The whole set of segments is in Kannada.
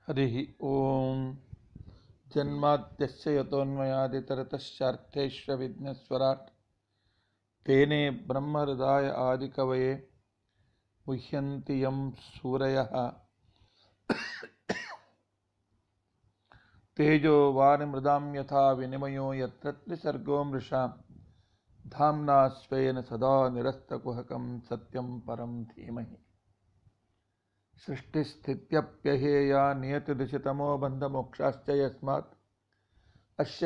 हरिः ॐ जन्माद्यस्य यतोन्मयादितरतश्चार्थेष्वविघ्नस्वराट् तेने ब्रह्महृदाय आदिकवये मुह्यन्ति यं सूरयः तेजो वारिमृदां यथा विनिमयो यत्र त्रिसर्गो मृषा धाम्ना स्वेन सदा निरस्तकुहकं सत्यं परं धीमहि सृष्टिस्थित्यप्यहेया नियतिदिशितमो बन्धमोक्षाश्च यस्मात् अस्य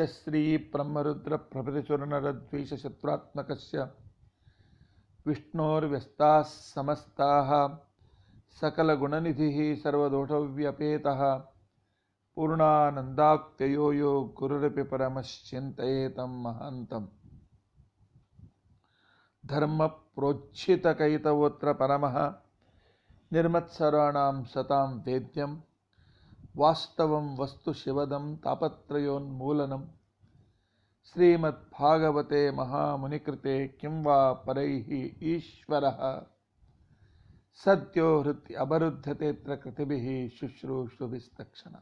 श्रीब्रह्मरुद्रप्रभृतिसुरनरद्वीषशत्रुत्मकस्य विष्णोर्व्यस्ताः समस्ताः सकलगुणनिधिः सर्वदोषव्यपेतः पूर्णानन्दाक्तयो यो गुरुरपि परमश्चिन्तयेतं महान्तम् धर्मप्रोज्झितकैतवोऽत्र परमः निर्मत्सराणां सतां वेद्यं वास्तवं वस्तु शिवदं तापत्रयोन्मूलनं श्रीमद्भागवते महामुनिकृते किं वा परैः ईश्वरः सद्यो हृत् अवरुध्यतेऽत्र कृतिभिः शुश्रूषुभिस्तक्षण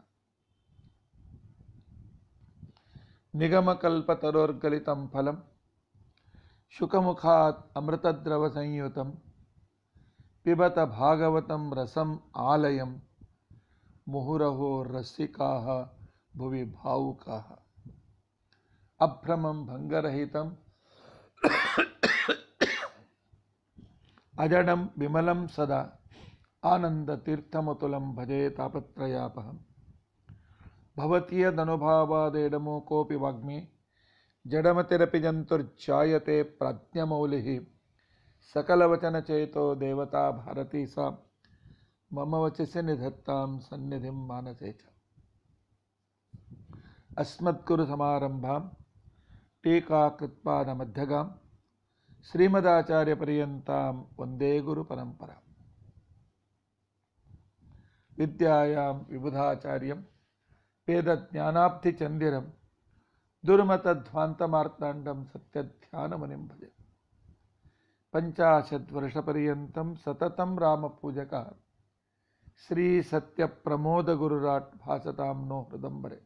निगमकल्पतरोर्गलितं फलं शुकमुखात् अमृतद्रवसंयुतं पिबत भागवतं रसम् आलयं मुहुरहो रसिकाः भुवि भावुकाः अभ्रमं भङ्गरहितम् अजडं विमलं सदा आनन्दतीर्थमतुलं भजे तापत्रयापहम् भवति यदनुभावादेडमो कोऽपि वाग्मी जडमतिरपि जन्तुर्जायते प्राज्ञमौलिः सकलवचनचेतो देवता भारती सा मम वचसि निधत्तां सन्निधिं मानसे च अस्मद्गुरुसमारम्भां टीकाकृत्पादमध्यगां श्रीमदाचार्यपर्यन्तां वन्दे गुरुपरम्पराम् विद्यायां विबुधाचार्यं वेदज्ञानाब्धिचन्दिरं दुर्मतध्वान्तमार्ताण्डं सत्यध्यानमुनिं भजे पञ्चाशद्वर्षपर्यन्तं सततं रामपूजकः श्रीसत्यप्रमोदगुरुराट् भासतां नो हृदम्बरे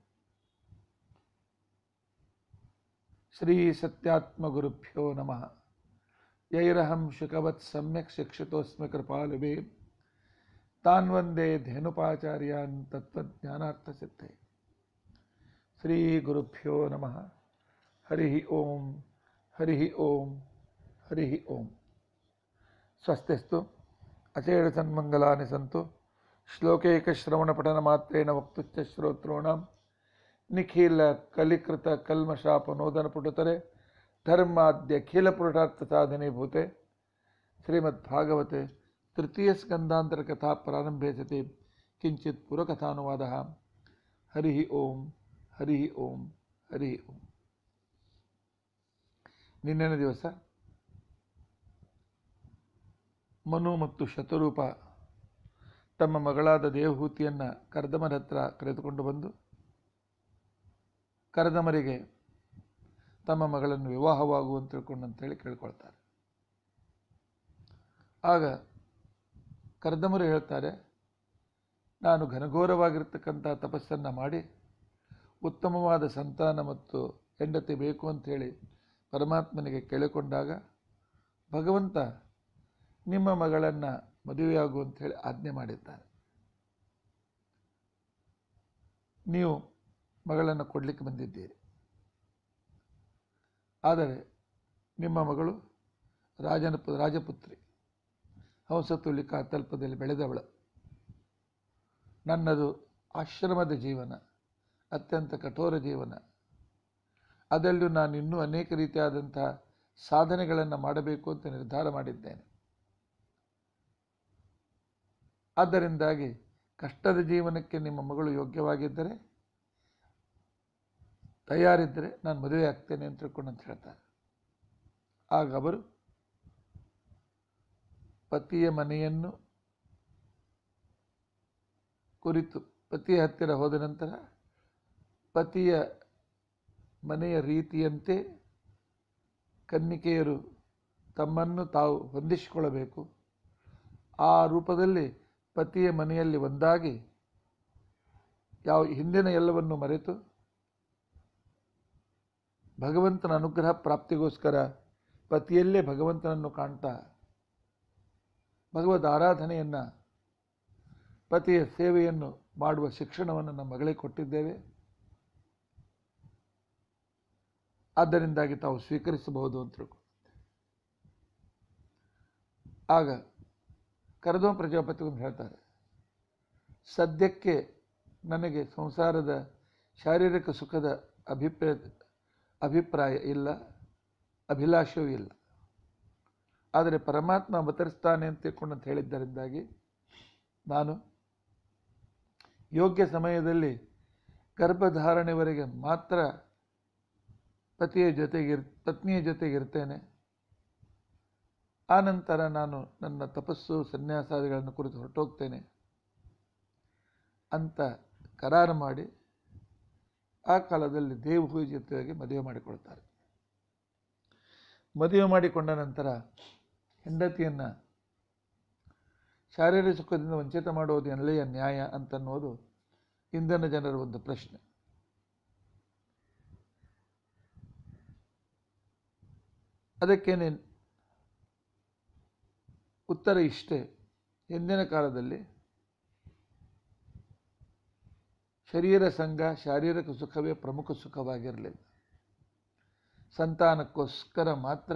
श्रीसत्यात्मगुरुभ्यो नमः यैरहं शुकवत् सम्यक् शिक्षितोऽस्मि कृपालुभे तान् वन्दे धेनुपाचार्यान् तत्त्वज्ञानार्थसिद्धे श्रीगुरुभ्यो नमः हरिः ॐ हरिः ॐ हरिः ॐ स्वस्तिस्तु अचेडसन्मङ्गलानि सन्तु श्लोकैकश्रवणपठनमात्रेण वक्तुश्च श्रोतॄणां निखिलकलिकृतकल्मषापनोदनपुटतरे धर्माद्यखिलपुरुषार्थसाधिनी भूते श्रीमद्भागवते तृतीयस्कन्धान्तरकथा प्रारम्भे सति किञ्चित् पुरकथानुवादः हरिः ॐ ಹರಿ ಓಂ ಹರಿ ಓಂ ನಿನ್ನೆನ ದಿವಸ ಮನು ಮತ್ತು ಶತರೂಪ ತಮ್ಮ ಮಗಳಾದ ದೇವಹೂತಿಯನ್ನು ಕರ್ದಮರ ಹತ್ರ ಕರೆದುಕೊಂಡು ಬಂದು ಕರ್ದಮರಿಗೆ ತಮ್ಮ ಮಗಳನ್ನು ವಿವಾಹವಾಗು ಅಂತ ತಿಳ್ಕೊಂಡು ಅಂತೇಳಿ ಕೇಳ್ಕೊಳ್ತಾರೆ ಆಗ ಕರ್ದಮರು ಹೇಳ್ತಾರೆ ನಾನು ಘನಘೋರವಾಗಿರ್ತಕ್ಕಂಥ ತಪಸ್ಸನ್ನು ಮಾಡಿ ಉತ್ತಮವಾದ ಸಂತಾನ ಮತ್ತು ಹೆಂಡತಿ ಬೇಕು ಅಂಥೇಳಿ ಪರಮಾತ್ಮನಿಗೆ ಕೇಳಿಕೊಂಡಾಗ ಭಗವಂತ ನಿಮ್ಮ ಮಗಳನ್ನು ಮದುವೆಯಾಗು ಅಂಥೇಳಿ ಆಜ್ಞೆ ಮಾಡಿದ್ದಾರೆ ನೀವು ಮಗಳನ್ನು ಕೊಡಲಿಕ್ಕೆ ಬಂದಿದ್ದೀರಿ ಆದರೆ ನಿಮ್ಮ ಮಗಳು ರಾಜನ ರಾಜಪುತ್ರಿ ಹಂಸತುಲಿಕಾ ತಲ್ಪದಲ್ಲಿ ಬೆಳೆದವಳು ನನ್ನದು ಆಶ್ರಮದ ಜೀವನ ಅತ್ಯಂತ ಕಠೋರ ಜೀವನ ಅದರಲ್ಲೂ ನಾನು ಇನ್ನೂ ಅನೇಕ ರೀತಿಯಾದಂತಹ ಸಾಧನೆಗಳನ್ನು ಮಾಡಬೇಕು ಅಂತ ನಿರ್ಧಾರ ಮಾಡಿದ್ದೇನೆ ಆದ್ದರಿಂದಾಗಿ ಕಷ್ಟದ ಜೀವನಕ್ಕೆ ನಿಮ್ಮ ಮಗಳು ಯೋಗ್ಯವಾಗಿದ್ದರೆ ತಯಾರಿದ್ದರೆ ನಾನು ಮದುವೆ ಆಗ್ತೇನೆ ಅಂತ ತಿಳ್ಕೊಂಡು ಅಂತ ಹೇಳ್ತಾರೆ ಆಗ ಅವರು ಪತಿಯ ಮನೆಯನ್ನು ಕುರಿತು ಪತಿಯ ಹತ್ತಿರ ಹೋದ ನಂತರ ಪತಿಯ ಮನೆಯ ರೀತಿಯಂತೆ ಕನ್ನಿಕೆಯರು ತಮ್ಮನ್ನು ತಾವು ಹೊಂದಿಸಿಕೊಳ್ಳಬೇಕು ಆ ರೂಪದಲ್ಲಿ ಪತಿಯ ಮನೆಯಲ್ಲಿ ಒಂದಾಗಿ ಯಾವ ಹಿಂದಿನ ಎಲ್ಲವನ್ನು ಮರೆತು ಭಗವಂತನ ಅನುಗ್ರಹ ಪ್ರಾಪ್ತಿಗೋಸ್ಕರ ಪತಿಯಲ್ಲೇ ಭಗವಂತನನ್ನು ಕಾಣ್ತಾ ಭಗವದ್ ಆರಾಧನೆಯನ್ನು ಪತಿಯ ಸೇವೆಯನ್ನು ಮಾಡುವ ಶಿಕ್ಷಣವನ್ನು ನಮ್ಮ ಮಗಳಿಗೆ ಕೊಟ್ಟಿದ್ದೇವೆ ಆದ್ದರಿಂದಾಗಿ ತಾವು ಸ್ವೀಕರಿಸಬಹುದು ಅಂತ ತಿಳ್ಕೊ ಆಗ ಕರದೋಂ ಪ್ರಜಾಪತಿಗೊಂದು ಹೇಳ್ತಾರೆ ಸದ್ಯಕ್ಕೆ ನನಗೆ ಸಂಸಾರದ ಶಾರೀರಿಕ ಸುಖದ ಅಭಿಪ್ರಾಯ ಅಭಿಪ್ರಾಯ ಇಲ್ಲ ಅಭಿಲಾಷವೂ ಇಲ್ಲ ಆದರೆ ಪರಮಾತ್ಮ ಅವತರಿಸ್ತಾನೆ ಅಂತ ತಿಳ್ಕೊಂಡು ಅಂತ ಹೇಳಿದ್ದರಿಂದಾಗಿ ನಾನು ಯೋಗ್ಯ ಸಮಯದಲ್ಲಿ ಗರ್ಭಧಾರಣೆವರೆಗೆ ಮಾತ್ರ ಪತಿಯ ಜೊತೆಗೆ ಪತ್ನಿಯ ಜೊತೆಗಿರ್ತೇನೆ ಆನಂತರ ನಾನು ನನ್ನ ತಪಸ್ಸು ಸನ್ಯಾಸಾದಿಗಳನ್ನು ಕುರಿತು ಹೊರಟೋಗ್ತೇನೆ ಅಂತ ಕರಾರು ಮಾಡಿ ಆ ಕಾಲದಲ್ಲಿ ದೇವಹೂಜಿ ಜೊತೆಗೆ ಮದುವೆ ಮಾಡಿಕೊಳ್ತಾರೆ ಮದುವೆ ಮಾಡಿಕೊಂಡ ನಂತರ ಹೆಂಡತಿಯನ್ನು ಶಾರೀರಿಕ ಸುಖದಿಂದ ವಂಚಿತ ಮಾಡುವುದು ಎನ್ನಲೆಯ ನ್ಯಾಯ ಅಂತನ್ನೋದು ಇಂದಿನ ಜನರ ಒಂದು ಪ್ರಶ್ನೆ ಅದಕ್ಕೇನೆ ಉತ್ತರ ಇಷ್ಟೇ ಹಿಂದಿನ ಕಾಲದಲ್ಲಿ ಶರೀರ ಸಂಘ ಶಾರೀರಿಕ ಸುಖವೇ ಪ್ರಮುಖ ಸುಖವಾಗಿರಲಿಲ್ಲ ಸಂತಾನಕ್ಕೋಸ್ಕರ ಮಾತ್ರ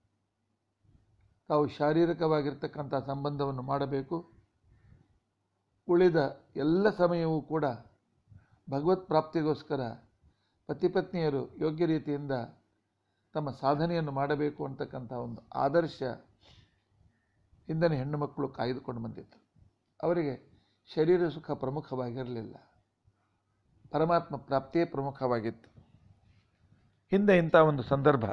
ತಾವು ಶಾರೀರಿಕವಾಗಿರ್ತಕ್ಕಂಥ ಸಂಬಂಧವನ್ನು ಮಾಡಬೇಕು ಉಳಿದ ಎಲ್ಲ ಸಮಯವೂ ಕೂಡ ಭಗವತ್ ಪ್ರಾಪ್ತಿಗೋಸ್ಕರ ಪತಿಪತ್ನಿಯರು ಯೋಗ್ಯ ರೀತಿಯಿಂದ ತಮ್ಮ ಸಾಧನೆಯನ್ನು ಮಾಡಬೇಕು ಅಂತಕ್ಕಂಥ ಒಂದು ಆದರ್ಶ ಹಿಂದಿನ ಹೆಣ್ಣು ಮಕ್ಕಳು ಕಾಯ್ದುಕೊಂಡು ಬಂದಿತ್ತು ಅವರಿಗೆ ಶರೀರ ಸುಖ ಪ್ರಮುಖವಾಗಿರಲಿಲ್ಲ ಪರಮಾತ್ಮ ಪ್ರಾಪ್ತಿಯೇ ಪ್ರಮುಖವಾಗಿತ್ತು ಹಿಂದೆ ಇಂಥ ಒಂದು ಸಂದರ್ಭ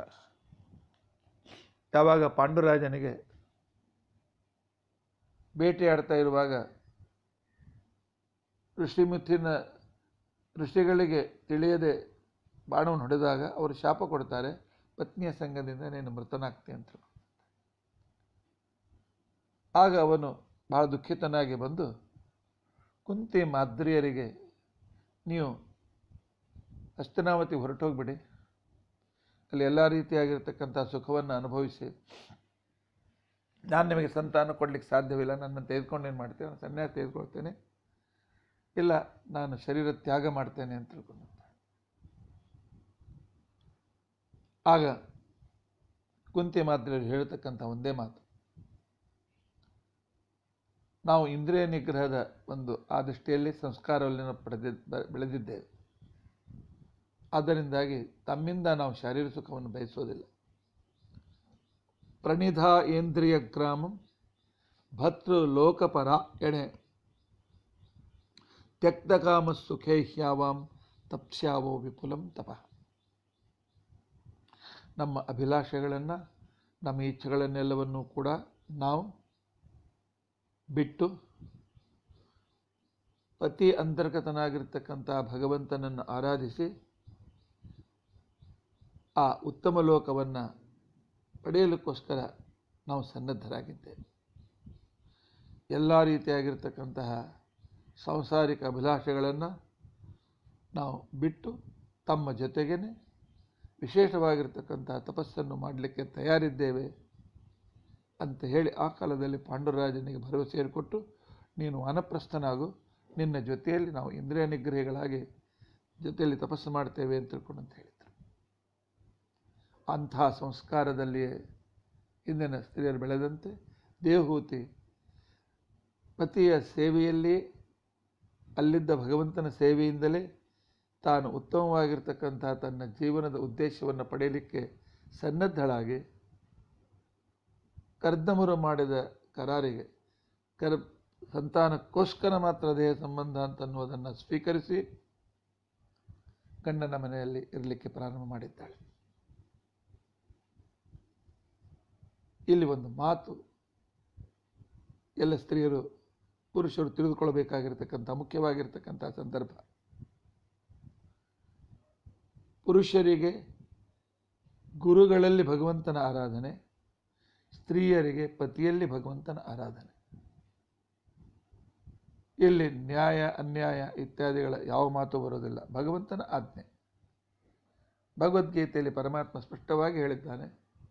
ಯಾವಾಗ ಪಾಂಡುರಾಜನಿಗೆ ಬೇಟೆಯಾಡ್ತಾ ಇರುವಾಗ ಋಷಿಮುತ್ತಿನ ಋಷಿಗಳಿಗೆ ತಿಳಿಯದೆ ಬಾಣವನ್ನು ಹೊಡೆದಾಗ ಅವರು ಶಾಪ ಕೊಡ್ತಾರೆ ಪತ್ನಿಯ ಸಂಘದಿಂದ ನೀನು ಮೃತನಾಗ್ತಿ ಅಂತ ಆಗ ಅವನು ಬಹಳ ದುಃಖಿತನಾಗಿ ಬಂದು ಕುಂತಿ ಮಾದ್ರಿಯರಿಗೆ ನೀವು ಹಸ್ತನಾವತಿ ಹೊರಟೋಗ್ಬಿಡಿ ಅಲ್ಲಿ ಎಲ್ಲ ರೀತಿಯಾಗಿರ್ತಕ್ಕಂಥ ಸುಖವನ್ನು ಅನುಭವಿಸಿ ನಾನು ನಿಮಗೆ ಸಂತಾನ ಕೊಡಲಿಕ್ಕೆ ಸಾಧ್ಯವಿಲ್ಲ ನನ್ನನ್ನು ತೆಗೆದುಕೊಂಡು ಏನು ಮಾಡ್ತೇನೆ ನಾನು ಸನ್ಯಾಸ ತೆಗೆದುಕೊಳ್ತೇನೆ ಇಲ್ಲ ನಾನು ಶರೀರ ತ್ಯಾಗ ಮಾಡ್ತೇನೆ ಅಂತ ತಿಳ್ಕೊಂಡು ಆಗ ಕುಂತಿ ಮಾದ್ರಿಯರು ಹೇಳ್ತಕ್ಕಂಥ ಒಂದೇ ಮಾತು ನಾವು ಇಂದ್ರಿಯ ನಿಗ್ರಹದ ಒಂದು ಆ ದೃಷ್ಟಿಯಲ್ಲಿ ಸಂಸ್ಕಾರವನ್ನು ಪಡೆದಿದ್ದ ಬೆಳೆದಿದ್ದೇವೆ ಆದ್ದರಿಂದಾಗಿ ತಮ್ಮಿಂದ ನಾವು ಶಾರೀರಿಕ ಸುಖವನ್ನು ಬಯಸೋದಿಲ್ಲ ಪ್ರಣಿಧಾ ಏಂದ್ರಿಯ ಗ್ರಾಮಂ ಭತೃ ಲೋಕಪರ ಎಣೆ ತ್ಯಕ್ತಕಾಮ ಸುಖೇ ಹ್ಯಾವಾಂ ತಪ್ಸ್ಯಾವೋ ವಿಪುಲಂ ತಪ ನಮ್ಮ ಅಭಿಲಾಷೆಗಳನ್ನು ನಮ್ಮ ಇಚ್ಛೆಗಳನ್ನೆಲ್ಲವನ್ನೂ ಕೂಡ ನಾವು ಬಿಟ್ಟು ಅತಿ ಅಂತರ್ಗತನಾಗಿರ್ತಕ್ಕಂಥ ಭಗವಂತನನ್ನು ಆರಾಧಿಸಿ ಆ ಉತ್ತಮ ಲೋಕವನ್ನು ಪಡೆಯಲಿಕ್ಕೋಸ್ಕರ ನಾವು ಸನ್ನದ್ಧರಾಗಿದ್ದೇವೆ ಎಲ್ಲ ರೀತಿಯಾಗಿರ್ತಕ್ಕಂತಹ ಸಾಂಸಾರಿಕ ಅಭಿಲಾಷೆಗಳನ್ನು ನಾವು ಬಿಟ್ಟು ತಮ್ಮ ಜೊತೆಗೇ ವಿಶೇಷವಾಗಿರ್ತಕ್ಕಂತಹ ತಪಸ್ಸನ್ನು ಮಾಡಲಿಕ್ಕೆ ತಯಾರಿದ್ದೇವೆ ಅಂತ ಹೇಳಿ ಆ ಕಾಲದಲ್ಲಿ ಪಾಂಡುರಾಜನಿಗೆ ಭರವಸೆ ಕೊಟ್ಟು ನೀನು ವಾನಪ್ರಸ್ಥನಾಗು ನಿನ್ನ ಜೊತೆಯಲ್ಲಿ ನಾವು ಇಂದ್ರಿಯ ನಿಗ್ರಹಗಳಾಗಿ ಜೊತೆಯಲ್ಲಿ ತಪಸ್ಸು ಮಾಡ್ತೇವೆ ಅಂತ ತಿಳ್ಕೊಂಡು ಅಂತ ಹೇಳಿದರು ಅಂಥ ಸಂಸ್ಕಾರದಲ್ಲಿಯೇ ಇಂದಿನ ಸ್ತ್ರೀಯರು ಬೆಳೆದಂತೆ ದೇವಹೂತಿ ಪತಿಯ ಸೇವೆಯಲ್ಲಿ ಅಲ್ಲಿದ್ದ ಭಗವಂತನ ಸೇವೆಯಿಂದಲೇ ತಾನು ಉತ್ತಮವಾಗಿರ್ತಕ್ಕಂಥ ತನ್ನ ಜೀವನದ ಉದ್ದೇಶವನ್ನು ಪಡೆಯಲಿಕ್ಕೆ ಸನ್ನದ್ಧಳಾಗಿ ಕರ್ದಮುರು ಮಾಡಿದ ಕರಾರಿಗೆ ಕರ್ ಸಂತಾನಕ್ಕೋಸ್ಕರ ಮಾತ್ರ ದೇಹ ಸಂಬಂಧ ಅಂತನ್ನುವುದನ್ನು ಸ್ವೀಕರಿಸಿ ಗಂಡನ ಮನೆಯಲ್ಲಿ ಇರಲಿಕ್ಕೆ ಪ್ರಾರಂಭ ಮಾಡಿದ್ದಾಳೆ ಇಲ್ಲಿ ಒಂದು ಮಾತು ಎಲ್ಲ ಸ್ತ್ರೀಯರು ಪುರುಷರು ತಿಳಿದುಕೊಳ್ಳಬೇಕಾಗಿರ್ತಕ್ಕಂಥ ಮುಖ್ಯವಾಗಿರ್ತಕ್ಕಂಥ ಸಂದರ್ಭ ಪುರುಷರಿಗೆ ಗುರುಗಳಲ್ಲಿ ಭಗವಂತನ ಆರಾಧನೆ ಸ್ತ್ರೀಯರಿಗೆ ಪತಿಯಲ್ಲಿ ಭಗವಂತನ ಆರಾಧನೆ ಇಲ್ಲಿ ನ್ಯಾಯ ಅನ್ಯಾಯ ಇತ್ಯಾದಿಗಳ ಯಾವ ಮಾತು ಬರೋದಿಲ್ಲ ಭಗವಂತನ ಆಜ್ಞೆ ಭಗವದ್ಗೀತೆಯಲ್ಲಿ ಪರಮಾತ್ಮ ಸ್ಪಷ್ಟವಾಗಿ ಹೇಳಿದ್ದಾನೆ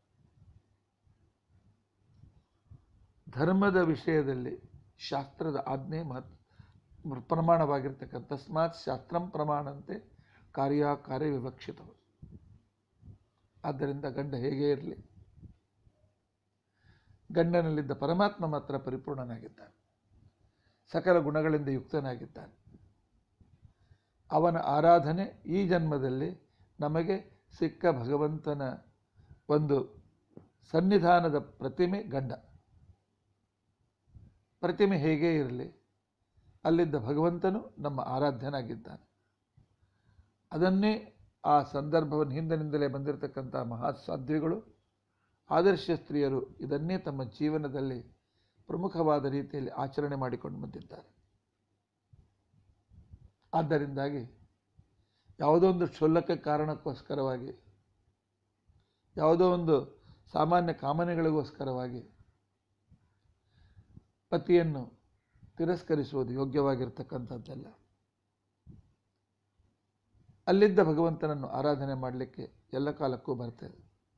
ಧರ್ಮದ ವಿಷಯದಲ್ಲಿ ಶಾಸ್ತ್ರದ ಆಜ್ಞೆ ಮಹತ್ ಪ್ರಮಾಣವಾಗಿರ್ತಕ್ಕಂಥ ತಸ್ಮಾತ್ ಶಾಸ್ತ್ರಂ ಪ್ರಮಾಣಂತೆ ಕಾರ್ಯಕಾರ್ಯ ವಿವಕ್ಷಿತವು ಆದ್ದರಿಂದ ಗಂಡ ಹೇಗೆ ಇರಲಿ ಗಂಡನಲ್ಲಿದ್ದ ಪರಮಾತ್ಮ ಮಾತ್ರ ಪರಿಪೂರ್ಣನಾಗಿದ್ದಾನೆ ಸಕಲ ಗುಣಗಳಿಂದ ಯುಕ್ತನಾಗಿದ್ದಾನೆ ಅವನ ಆರಾಧನೆ ಈ ಜನ್ಮದಲ್ಲಿ ನಮಗೆ ಸಿಕ್ಕ ಭಗವಂತನ ಒಂದು ಸನ್ನಿಧಾನದ ಪ್ರತಿಮೆ ಗಂಡ ಪ್ರತಿಮೆ ಹೇಗೇ ಇರಲಿ ಅಲ್ಲಿದ್ದ ಭಗವಂತನು ನಮ್ಮ ಆರಾಧ್ಯನಾಗಿದ್ದಾನೆ ಅದನ್ನೇ ಆ ಸಂದರ್ಭವನ್ನು ಹಿಂದಿನಿಂದಲೇ ಬಂದಿರತಕ್ಕಂಥ ಮಹಾಸಾಧ್ವಿಗಳು ಆದರ್ಶ ಸ್ತ್ರೀಯರು ಇದನ್ನೇ ತಮ್ಮ ಜೀವನದಲ್ಲಿ ಪ್ರಮುಖವಾದ ರೀತಿಯಲ್ಲಿ ಆಚರಣೆ ಮಾಡಿಕೊಂಡು ಬಂದಿದ್ದಾರೆ ಆದ್ದರಿಂದಾಗಿ ಯಾವುದೋ ಒಂದು ಕ್ಷುಲ್ಲಕ ಕಾರಣಕ್ಕೋಸ್ಕರವಾಗಿ ಯಾವುದೋ ಒಂದು ಸಾಮಾನ್ಯ ಕಾಮನೆಗಳಿಗೋಸ್ಕರವಾಗಿ ಪತಿಯನ್ನು ತಿರಸ್ಕರಿಸುವುದು ಯೋಗ್ಯವಾಗಿರ್ತಕ್ಕಂಥದ್ದಲ್ಲ ಅಲ್ಲಿದ್ದ ಭಗವಂತನನ್ನು ಆರಾಧನೆ ಮಾಡಲಿಕ್ಕೆ ಎಲ್ಲ ಕಾಲಕ್ಕೂ ಬರ್ತದೆ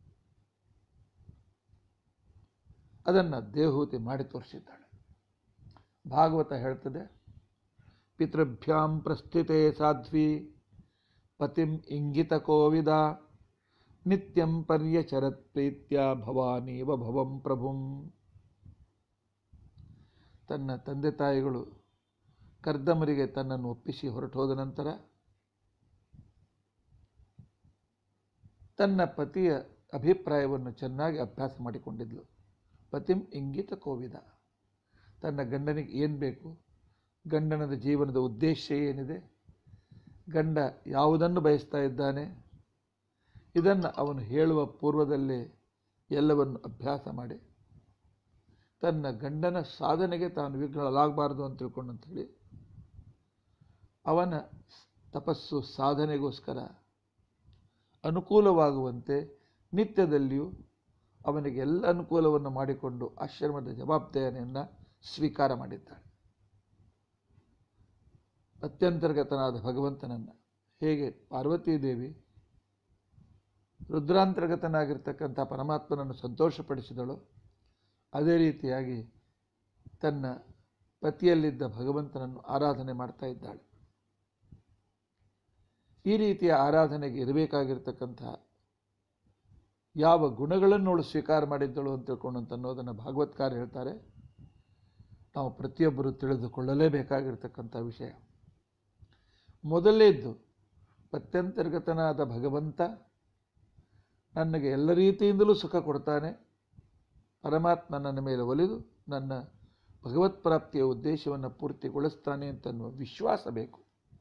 ಅದನ್ನು ದೇವಹೂತಿ ಮಾಡಿ ತೋರಿಸಿದ್ದಾಳೆ ಭಾಗವತ ಹೇಳ್ತದೆ ಪಿತೃಭ್ಯಾಂ ಪ್ರಸ್ಥಿತೆ ಸಾಧ್ವಿ ಪತಿಂ ಇಂಗಿತ ಕೋವಿದ ನಿತ್ಯಂ ಪರ್ಯಚರತ್ ಪ್ರೀತ್ಯ ಭವಾನೀವ ಭವಂ ಪ್ರಭುಂ ತನ್ನ ತಂದೆ ತಾಯಿಗಳು ಕರ್ದಮರಿಗೆ ತನ್ನನ್ನು ಒಪ್ಪಿಸಿ ಹೊರಟೋದ ನಂತರ ತನ್ನ ಪತಿಯ ಅಭಿಪ್ರಾಯವನ್ನು ಚೆನ್ನಾಗಿ ಅಭ್ಯಾಸ ಮಾಡಿಕೊಂಡಿದ್ಲು ಪತಿಂ ಇಂಗಿತ ಕೋವಿದ ತನ್ನ ಗಂಡನಿಗೆ ಏನು ಬೇಕು ಗಂಡನದ ಜೀವನದ ಉದ್ದೇಶ ಏನಿದೆ ಗಂಡ ಯಾವುದನ್ನು ಬಯಸ್ತಾ ಇದ್ದಾನೆ ಇದನ್ನು ಅವನು ಹೇಳುವ ಪೂರ್ವದಲ್ಲೇ ಎಲ್ಲವನ್ನು ಅಭ್ಯಾಸ ಮಾಡಿ ತನ್ನ ಗಂಡನ ಸಾಧನೆಗೆ ತಾನು ವಿಘ್ನಳಾಗಬಾರ್ದು ಅಂತ ತಿಳ್ಕೊಂಡು ಅಂಥೇಳಿ ಅವನ ತಪಸ್ಸು ಸಾಧನೆಗೋಸ್ಕರ ಅನುಕೂಲವಾಗುವಂತೆ ನಿತ್ಯದಲ್ಲಿಯೂ ಅವನಿಗೆ ಎಲ್ಲ ಅನುಕೂಲವನ್ನು ಮಾಡಿಕೊಂಡು ಆಶ್ರಮದ ಜವಾಬ್ದಾರಿಯನ್ನು ಸ್ವೀಕಾರ ಮಾಡಿದ್ದಾಳೆ ಅತ್ಯಂತರ್ಗತನಾದ ಭಗವಂತನನ್ನು ಹೇಗೆ ಪಾರ್ವತೀದೇವಿ ರುದ್ರಾಂತರ್ಗತನಾಗಿರ್ತಕ್ಕಂಥ ಪರಮಾತ್ಮನನ್ನು ಸಂತೋಷಪಡಿಸಿದಳು ಅದೇ ರೀತಿಯಾಗಿ ತನ್ನ ಪತಿಯಲ್ಲಿದ್ದ ಭಗವಂತನನ್ನು ಆರಾಧನೆ ಮಾಡ್ತಾ ಇದ್ದಾಳೆ ಈ ರೀತಿಯ ಆರಾಧನೆಗೆ ಇರಬೇಕಾಗಿರ್ತಕ್ಕಂಥ ಯಾವ ಗುಣಗಳನ್ನು ಅವಳು ಸ್ವೀಕಾರ ಮಾಡಿದ್ದಳು ಅಂತ ತಿಳ್ಕೊಂಡು ಅಂತ ಅನ್ನೋದನ್ನು ಭಾಗವತ್ಕಾರ ಹೇಳ್ತಾರೆ ನಾವು ಪ್ರತಿಯೊಬ್ಬರು ತಿಳಿದುಕೊಳ್ಳಲೇಬೇಕಾಗಿರ್ತಕ್ಕಂಥ ವಿಷಯ ಮೊದಲೇದ್ದು ಪತ್ಯಂತರ್ಗತನಾದ ಭಗವಂತ ನನಗೆ ಎಲ್ಲ ರೀತಿಯಿಂದಲೂ ಸುಖ ಕೊಡ್ತಾನೆ ಪರಮಾತ್ಮ ನನ್ನ ಮೇಲೆ ಒಲಿದು ನನ್ನ ಭಗವತ್ ಪ್ರಾಪ್ತಿಯ ಉದ್ದೇಶವನ್ನು ಪೂರ್ತಿಗೊಳಿಸ್ತಾನೆ ಅಂತನ್ನುವ ವಿಶ್ವಾಸ ಬೇಕು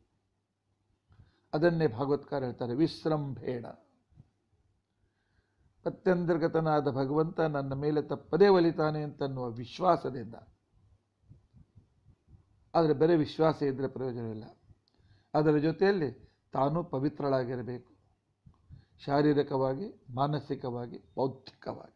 ಅದನ್ನೇ ಭಾಗವತ್ಕಾರ ಹೇಳ್ತಾರೆ ವಿಶ್ರಂಭೇಣ ಪತ್ಯಂತರ್ಗತನಾದ ಭಗವಂತ ನನ್ನ ಮೇಲೆ ತಪ್ಪದೇ ಒಲಿತಾನೆ ಅಂತನ್ನುವ ವಿಶ್ವಾಸದಿಂದ ಆದರೆ ಬರೀ ವಿಶ್ವಾಸ ಇದ್ದರೆ ಪ್ರಯೋಜನವಿಲ್ಲ ಅದರ ಜೊತೆಯಲ್ಲಿ ತಾನು ಪವಿತ್ರಳಾಗಿರಬೇಕು ಶಾರೀರಿಕವಾಗಿ ಮಾನಸಿಕವಾಗಿ ಬೌದ್ಧಿಕವಾಗಿ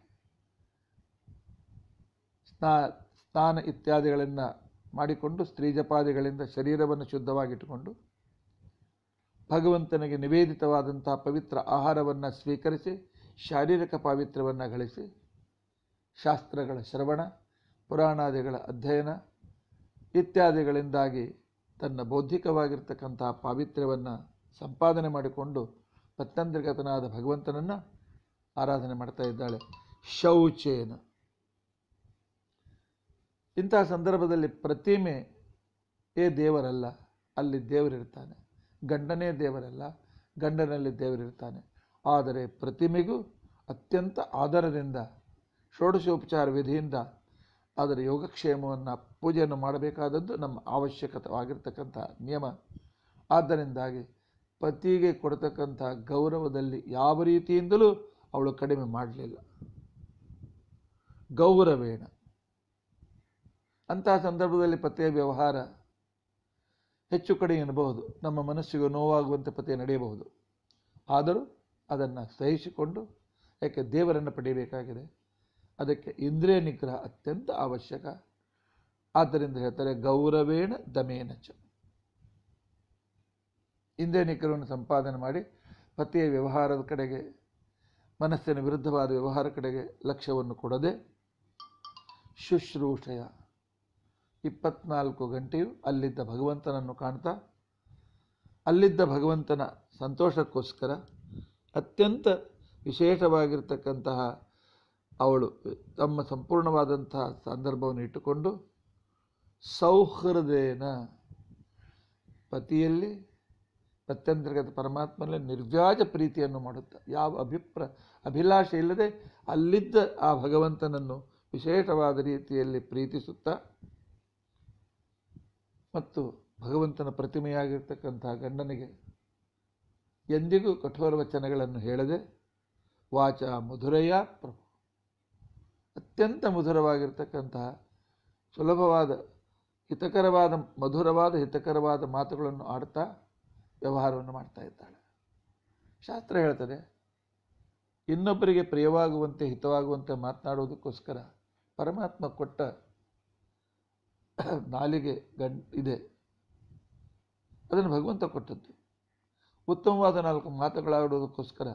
ಸ್ನಾ ಸ್ನಾನ ಇತ್ಯಾದಿಗಳನ್ನು ಮಾಡಿಕೊಂಡು ಸ್ತ್ರೀ ಜಪಾದಿಗಳಿಂದ ಶರೀರವನ್ನು ಶುದ್ಧವಾಗಿಟ್ಟುಕೊಂಡು ಭಗವಂತನಿಗೆ ನಿವೇದಿತವಾದಂಥ ಪವಿತ್ರ ಆಹಾರವನ್ನು ಸ್ವೀಕರಿಸಿ ಶಾರೀರಿಕ ಪಾವಿತ್ರ್ಯವನ್ನು ಗಳಿಸಿ ಶಾಸ್ತ್ರಗಳ ಶ್ರವಣ ಪುರಾಣಾದಿಗಳ ಅಧ್ಯಯನ ಇತ್ಯಾದಿಗಳಿಂದಾಗಿ ತನ್ನ ಬೌದ್ಧಿಕವಾಗಿರ್ತಕ್ಕಂಥ ಪಾವಿತ್ರ್ಯವನ್ನು ಸಂಪಾದನೆ ಮಾಡಿಕೊಂಡು ಪತ್ತಂತ್ರಿಗತನಾದ ಭಗವಂತನನ್ನು ಆರಾಧನೆ ಮಾಡ್ತಾ ಇದ್ದಾಳೆ ಶೌಚೇನ ಇಂತಹ ಸಂದರ್ಭದಲ್ಲಿ ಪ್ರತಿಮೆ ಏ ದೇವರಲ್ಲ ಅಲ್ಲಿ ದೇವರಿರ್ತಾನೆ ಗಂಡನೇ ದೇವರಲ್ಲ ಗಂಡನಲ್ಲಿ ದೇವರಿರ್ತಾನೆ ಆದರೆ ಪ್ರತಿಮೆಗೂ ಅತ್ಯಂತ ಆದರದಿಂದ ಷೋಡಶೋಪಚಾರ ವಿಧಿಯಿಂದ ಅದರ ಯೋಗಕ್ಷೇಮವನ್ನು ಪೂಜೆಯನ್ನು ಮಾಡಬೇಕಾದದ್ದು ನಮ್ಮ ಅವಶ್ಯಕವಾಗಿರ್ತಕ್ಕಂಥ ನಿಯಮ ಆದ್ದರಿಂದಾಗಿ ಪತಿಗೆ ಕೊಡ್ತಕ್ಕಂಥ ಗೌರವದಲ್ಲಿ ಯಾವ ರೀತಿಯಿಂದಲೂ ಅವಳು ಕಡಿಮೆ ಮಾಡಲಿಲ್ಲ ಗೌರವೇಣ ಅಂತಹ ಸಂದರ್ಭದಲ್ಲಿ ಪತಿಯ ವ್ಯವಹಾರ ಹೆಚ್ಚು ಕಡೆ ಎನ್ನಬಹುದು ನಮ್ಮ ಮನಸ್ಸಿಗೆ ನೋವಾಗುವಂತೆ ಪತಿಯ ನಡೆಯಬಹುದು ಆದರೂ ಅದನ್ನು ಸಹಿಸಿಕೊಂಡು ಯಾಕೆ ದೇವರನ್ನು ಪಡೆಯಬೇಕಾಗಿದೆ ಅದಕ್ಕೆ ಇಂದ್ರಿಯ ನಿಗ್ರಹ ಅತ್ಯಂತ ಅವಶ್ಯಕ ಆದ್ದರಿಂದ ಹೇಳ್ತಾರೆ ಗೌರವೇಣ ದಮೇನ ಚ ಹಿಂದೆ ನಿಖರವನ್ನು ಸಂಪಾದನೆ ಮಾಡಿ ಪತಿಯ ವ್ಯವಹಾರದ ಕಡೆಗೆ ಮನಸ್ಸಿನ ವಿರುದ್ಧವಾದ ವ್ಯವಹಾರ ಕಡೆಗೆ ಲಕ್ಷ್ಯವನ್ನು ಕೊಡದೆ ಶುಶ್ರೂಷಯ ಇಪ್ಪತ್ನಾಲ್ಕು ಗಂಟೆಯು ಅಲ್ಲಿದ್ದ ಭಗವಂತನನ್ನು ಕಾಣ್ತಾ ಅಲ್ಲಿದ್ದ ಭಗವಂತನ ಸಂತೋಷಕ್ಕೋಸ್ಕರ ಅತ್ಯಂತ ವಿಶೇಷವಾಗಿರ್ತಕ್ಕಂತಹ ಅವಳು ತಮ್ಮ ಸಂಪೂರ್ಣವಾದಂತಹ ಸಂದರ್ಭವನ್ನು ಇಟ್ಟುಕೊಂಡು ಸೌಹೃದೇನ ಪತಿಯಲ್ಲಿ ಪತ್ಯಂತರ್ಗತ ಪರಮಾತ್ಮನಲ್ಲಿ ನಿರ್ವ್ಯಾಜ ಪ್ರೀತಿಯನ್ನು ಮಾಡುತ್ತಾ ಯಾವ ಅಭಿಪ್ರ ಅಭಿಲಾಷೆ ಇಲ್ಲದೆ ಅಲ್ಲಿದ್ದ ಆ ಭಗವಂತನನ್ನು ವಿಶೇಷವಾದ ರೀತಿಯಲ್ಲಿ ಪ್ರೀತಿಸುತ್ತಾ ಮತ್ತು ಭಗವಂತನ ಪ್ರತಿಮೆಯಾಗಿರ್ತಕ್ಕಂತಹ ಗಂಡನಿಗೆ ಎಂದಿಗೂ ಕಠೋರ ವಚನಗಳನ್ನು ಹೇಳದೆ ವಾಚ ಮಧುರಯ ಪ್ರಭು ಅತ್ಯಂತ ಮಧುರವಾಗಿರ್ತಕ್ಕಂತಹ ಸುಲಭವಾದ ಹಿತಕರವಾದ ಮಧುರವಾದ ಹಿತಕರವಾದ ಮಾತುಗಳನ್ನು ಆಡ್ತಾ ವ್ಯವಹಾರವನ್ನು ಮಾಡ್ತಾ ಇದ್ದಾಳೆ ಶಾಸ್ತ್ರ ಹೇಳ್ತದೆ ಇನ್ನೊಬ್ಬರಿಗೆ ಪ್ರಿಯವಾಗುವಂತೆ ಹಿತವಾಗುವಂತೆ ಮಾತನಾಡುವುದಕ್ಕೋಸ್ಕರ ಪರಮಾತ್ಮ ಕೊಟ್ಟ ನಾಲಿಗೆ ಗಂ ಇದೆ ಅದನ್ನು ಭಗವಂತ ಕೊಟ್ಟದ್ದು ಉತ್ತಮವಾದ ನಾಲ್ಕು ಮಾತುಗಳಾಡುವುದಕ್ಕೋಸ್ಕರ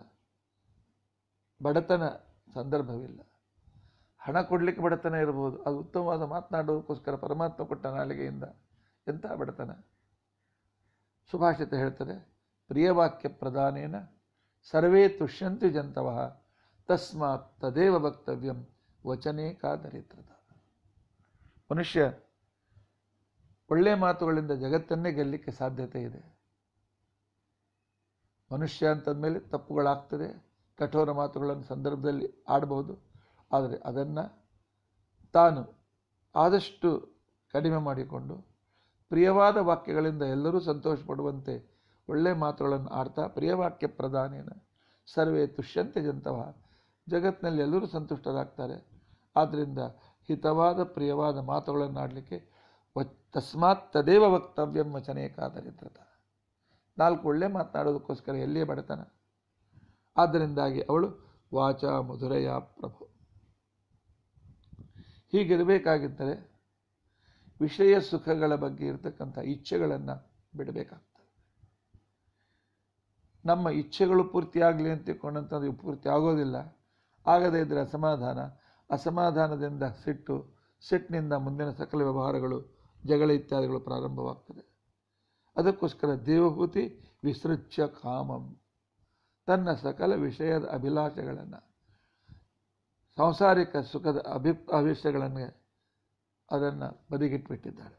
ಬಡತನ ಸಂದರ್ಭವಿಲ್ಲ ಹಣ ಕೊಡಲಿಕ್ಕೆ ಬಡತನ ಇರಬಹುದು ಅದು ಉತ್ತಮವಾದ ಮಾತನಾಡುವುದಕ್ಕೋಸ್ಕರ ಪರಮಾತ್ಮ ಕೊಟ್ಟ ನಾಲಿಗೆಯಿಂದ ಎಂಥ ಬಡತನ ಸುಭಾಷಿತ ಹೇಳ್ತಾರೆ ಪ್ರಿಯವಾಕ್ಯ ಪ್ರಧಾನೇನ ಸರ್ವೇ ತುಷ್ಯಂತಿ ಜಂತವ ತಸ್ಮಾತ್ ತದೇವ ವಕ್ತವ್ಯಂ ವಚನೇ ಕಾದರಿತ್ರದ ಮನುಷ್ಯ ಒಳ್ಳೆಯ ಮಾತುಗಳಿಂದ ಜಗತ್ತನ್ನೇ ಗೆಲ್ಲಲಿಕ್ಕೆ ಸಾಧ್ಯತೆ ಇದೆ ಮನುಷ್ಯ ಅಂತಂದಮೇಲೆ ತಪ್ಪುಗಳಾಗ್ತದೆ ಕಠೋರ ಮಾತುಗಳನ್ನು ಸಂದರ್ಭದಲ್ಲಿ ಆಡಬಹುದು ಆದರೆ ಅದನ್ನು ತಾನು ಆದಷ್ಟು ಕಡಿಮೆ ಮಾಡಿಕೊಂಡು ಪ್ರಿಯವಾದ ವಾಕ್ಯಗಳಿಂದ ಎಲ್ಲರೂ ಸಂತೋಷ ಪಡುವಂತೆ ಒಳ್ಳೆಯ ಮಾತುಗಳನ್ನು ಆಡ್ತಾ ಪ್ರಿಯವಾಕ್ಯ ಪ್ರಧಾನೇನ ಸರ್ವೇ ತುಷ್ಯಂತೆ ಜಂತವ ಜಗತ್ತಿನಲ್ಲಿ ಎಲ್ಲರೂ ಸಂತುಷ್ಟರಾಗ್ತಾರೆ ಆದ್ದರಿಂದ ಹಿತವಾದ ಪ್ರಿಯವಾದ ಮಾತುಗಳನ್ನು ಆಡಲಿಕ್ಕೆ ವ ತಸ್ಮಾತ್ ತದೇವ ವಕ್ತವ್ಯಂ ವಚನೇ ಕಾದರಿದ್ರತ ನಾಲ್ಕು ಒಳ್ಳೆ ಮಾತನಾಡೋದಕ್ಕೋಸ್ಕರ ಎಲ್ಲಿಯೇ ಬಡತನ ಆದ್ದರಿಂದಾಗಿ ಅವಳು ವಾಚ ಮಧುರಯ ಪ್ರಭು ಹೀಗಿರಬೇಕಾಗಿದ್ದರೆ ವಿಷಯ ಸುಖಗಳ ಬಗ್ಗೆ ಇರತಕ್ಕಂಥ ಇಚ್ಛೆಗಳನ್ನು ಬಿಡಬೇಕಾಗ್ತದೆ ನಮ್ಮ ಇಚ್ಛೆಗಳು ಪೂರ್ತಿಯಾಗಲಿ ಅಂತ ತಿಳ್ಕೊಂಡಂಥದ್ದು ಪೂರ್ತಿ ಆಗೋದಿಲ್ಲ ಆಗದೇ ಇದ್ದರೆ ಅಸಮಾಧಾನ ಅಸಮಾಧಾನದಿಂದ ಸಿಟ್ಟು ಸಿಟ್ಟಿನಿಂದ ಮುಂದಿನ ಸಕಲ ವ್ಯವಹಾರಗಳು ಜಗಳ ಇತ್ಯಾದಿಗಳು ಪ್ರಾರಂಭವಾಗ್ತದೆ ಅದಕ್ಕೋಸ್ಕರ ದೇವಭೂತಿ ವಿಸೃಜ್ಯ ಕಾಮಂ ತನ್ನ ಸಕಲ ವಿಷಯದ ಅಭಿಲಾಷೆಗಳನ್ನು ಸಾಂಸಾರಿಕ ಸುಖದ ಅಭಿ ಅಭಿಷ್ಟಗಳನ್ನು ಅದನ್ನು ಬದಿಗಿಟ್ಬಿಟ್ಟಿದ್ದಾಳೆ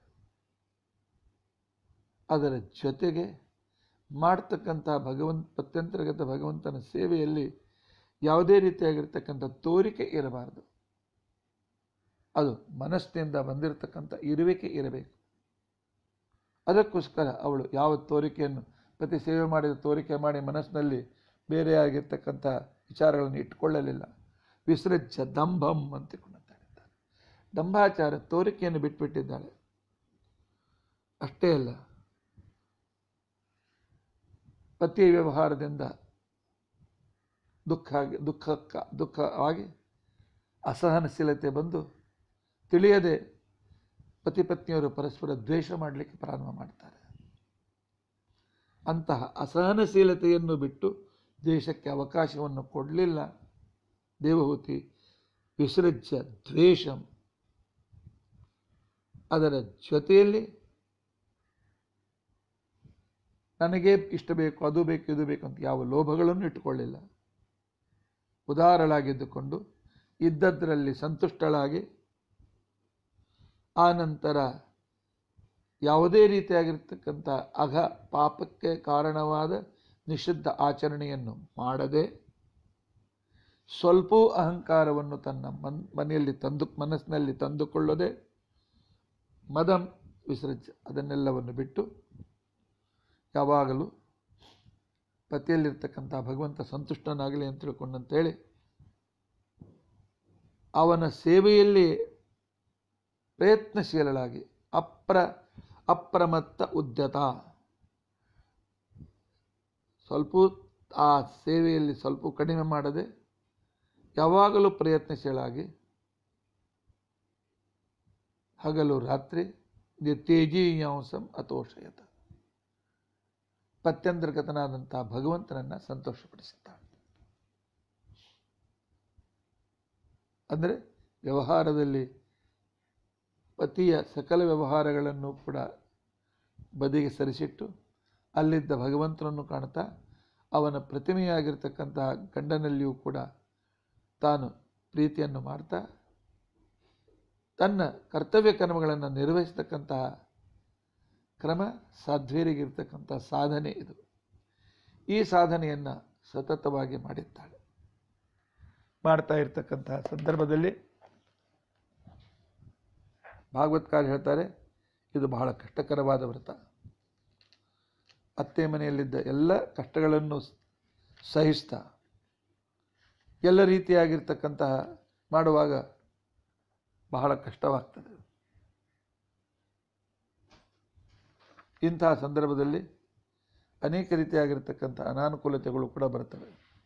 ಅದರ ಜೊತೆಗೆ ಮಾಡ್ತಕ್ಕಂಥ ಭಗವಂತ ಪತ್ಯಂತರ್ಗತ ಭಗವಂತನ ಸೇವೆಯಲ್ಲಿ ಯಾವುದೇ ರೀತಿಯಾಗಿರ್ತಕ್ಕಂಥ ತೋರಿಕೆ ಇರಬಾರದು ಅದು ಮನಸ್ಸಿನಿಂದ ಬಂದಿರತಕ್ಕಂಥ ಇರುವಿಕೆ ಇರಬೇಕು ಅದಕ್ಕೋಸ್ಕರ ಅವಳು ಯಾವ ತೋರಿಕೆಯನ್ನು ಪ್ರತಿ ಸೇವೆ ಮಾಡಿದ ತೋರಿಕೆ ಮಾಡಿ ಮನಸ್ಸಿನಲ್ಲಿ ಬೇರೆಯಾಗಿರ್ತಕ್ಕಂಥ ವಿಚಾರಗಳನ್ನು ಇಟ್ಟುಕೊಳ್ಳಲಿಲ್ಲ ವಿಸೃಜ್ಯ ದಂಭಂ ಅಂತಿಕೊಂಡಂತಾಳೆ ದಂಭಾಚಾರ ತೋರಿಕೆಯನ್ನು ಬಿಟ್ಬಿಟ್ಟಿದ್ದಾಳೆ ಅಷ್ಟೇ ಅಲ್ಲ ಪತಿಯ ವ್ಯವಹಾರದಿಂದ ದುಃಖ ಆಗಿ ದುಃಖ ದುಃಖವಾಗಿ ಅಸಹನಶೀಲತೆ ಬಂದು ತಿಳಿಯದೆ ಪತಿ ಪತ್ನಿಯರು ಪರಸ್ಪರ ದ್ವೇಷ ಮಾಡಲಿಕ್ಕೆ ಪ್ರಾರಂಭ ಮಾಡ್ತಾರೆ ಅಂತಹ ಅಸಹನಶೀಲತೆಯನ್ನು ಬಿಟ್ಟು ದ್ವೇಷಕ್ಕೆ ಅವಕಾಶವನ್ನು ಕೊಡಲಿಲ್ಲ ದೇವಹೂತಿ ವಿಸೃಜ್ಯ ದ್ವೇಷಂ ಅದರ ಜೊತೆಯಲ್ಲಿ ನನಗೆ ಇಷ್ಟ ಬೇಕು ಅದು ಬೇಕು ಇದು ಬೇಕು ಅಂತ ಯಾವ ಲೋಭಗಳನ್ನು ಇಟ್ಟುಕೊಳ್ಳಿಲ್ಲ ಉದಾರಳಾಗಿದ್ದುಕೊಂಡು ಇದ್ದದ್ದರಲ್ಲಿ ಸಂತುಷ್ಟಳಾಗಿ ಆ ನಂತರ ಯಾವುದೇ ರೀತಿಯಾಗಿರ್ತಕ್ಕಂಥ ಅಘ ಪಾಪಕ್ಕೆ ಕಾರಣವಾದ ನಿಷಿದ್ಧ ಆಚರಣೆಯನ್ನು ಮಾಡದೆ ಸ್ವಲ್ಪ ಅಹಂಕಾರವನ್ನು ತನ್ನ ಮನ್ ಮನೆಯಲ್ಲಿ ತಂದು ಮನಸ್ಸಿನಲ್ಲಿ ತಂದುಕೊಳ್ಳದೆ ಮದಂ ವಿಸರ್ಜ ಅದನ್ನೆಲ್ಲವನ್ನು ಬಿಟ್ಟು ಯಾವಾಗಲೂ ಪತಿಯಲ್ಲಿರ್ತಕ್ಕಂಥ ಭಗವಂತ ಸಂತುಷ್ಟನಾಗಲಿ ಅಂತ ತಿಳ್ಕೊಂಡಂತೇಳಿ ಅವನ ಸೇವೆಯಲ್ಲಿ ಪ್ರಯತ್ನಶೀಲಳಾಗಿ ಅಪ್ರ ಅಪ್ರಮತ್ತ ಉದ್ಯತ ಸ್ವಲ್ಪ ಆ ಸೇವೆಯಲ್ಲಿ ಸ್ವಲ್ಪ ಕಡಿಮೆ ಮಾಡದೆ ಯಾವಾಗಲೂ ಪ್ರಯತ್ನಶೀಲಾಗಿ ಹಗಲು ರಾತ್ರಿ ತೇಜೀಯಾಂಸಂ ಅಥೋಷಯತ ಪತ್ಯಂತರ್ಗತನಾದಂತಹ ಭಗವಂತನನ್ನ ಸಂತೋಷಪಡಿಸುತ್ತಾಳೆ ಅಂದರೆ ವ್ಯವಹಾರದಲ್ಲಿ ಪತಿಯ ಸಕಲ ವ್ಯವಹಾರಗಳನ್ನು ಕೂಡ ಬದಿಗೆ ಸರಿಸಿಟ್ಟು ಅಲ್ಲಿದ್ದ ಭಗವಂತನನ್ನು ಕಾಣ್ತಾ ಅವನ ಪ್ರತಿಮೆಯಾಗಿರ್ತಕ್ಕಂತಹ ಗಂಡನಲ್ಲಿಯೂ ಕೂಡ ತಾನು ಪ್ರೀತಿಯನ್ನು ಮಾಡ್ತಾ ತನ್ನ ಕರ್ತವ್ಯ ಕರ್ಮಗಳನ್ನು ನಿರ್ವಹಿಸ್ತಕ್ಕಂತಹ ಕ್ರಮ ಸಾಧ್ವೇರಿಗಿರ್ತಕ್ಕಂಥ ಸಾಧನೆ ಇದು ಈ ಸಾಧನೆಯನ್ನು ಸತತವಾಗಿ ಮಾಡಿದ್ದಾಳೆ ಮಾಡ್ತಾ ಇರ್ತಕ್ಕಂತಹ ಸಂದರ್ಭದಲ್ಲಿ ಭಾಗವತ್ಕಾರ ಹೇಳ್ತಾರೆ ಇದು ಬಹಳ ಕಷ್ಟಕರವಾದ ವ್ರತ ಅತ್ತೆ ಮನೆಯಲ್ಲಿದ್ದ ಎಲ್ಲ ಕಷ್ಟಗಳನ್ನು ಸಹಿಸ್ತಾ ಎಲ್ಲ ರೀತಿಯಾಗಿರ್ತಕ್ಕಂತಹ ಮಾಡುವಾಗ ಬಹಳ ಕಷ್ಟವಾಗ್ತದೆ ಇಂತಹ ಸಂದರ್ಭದಲ್ಲಿ ಅನೇಕ ರೀತಿಯಾಗಿರ್ತಕ್ಕಂಥ ಅನಾನುಕೂಲತೆಗಳು ಕೂಡ ಬರ್ತವೆ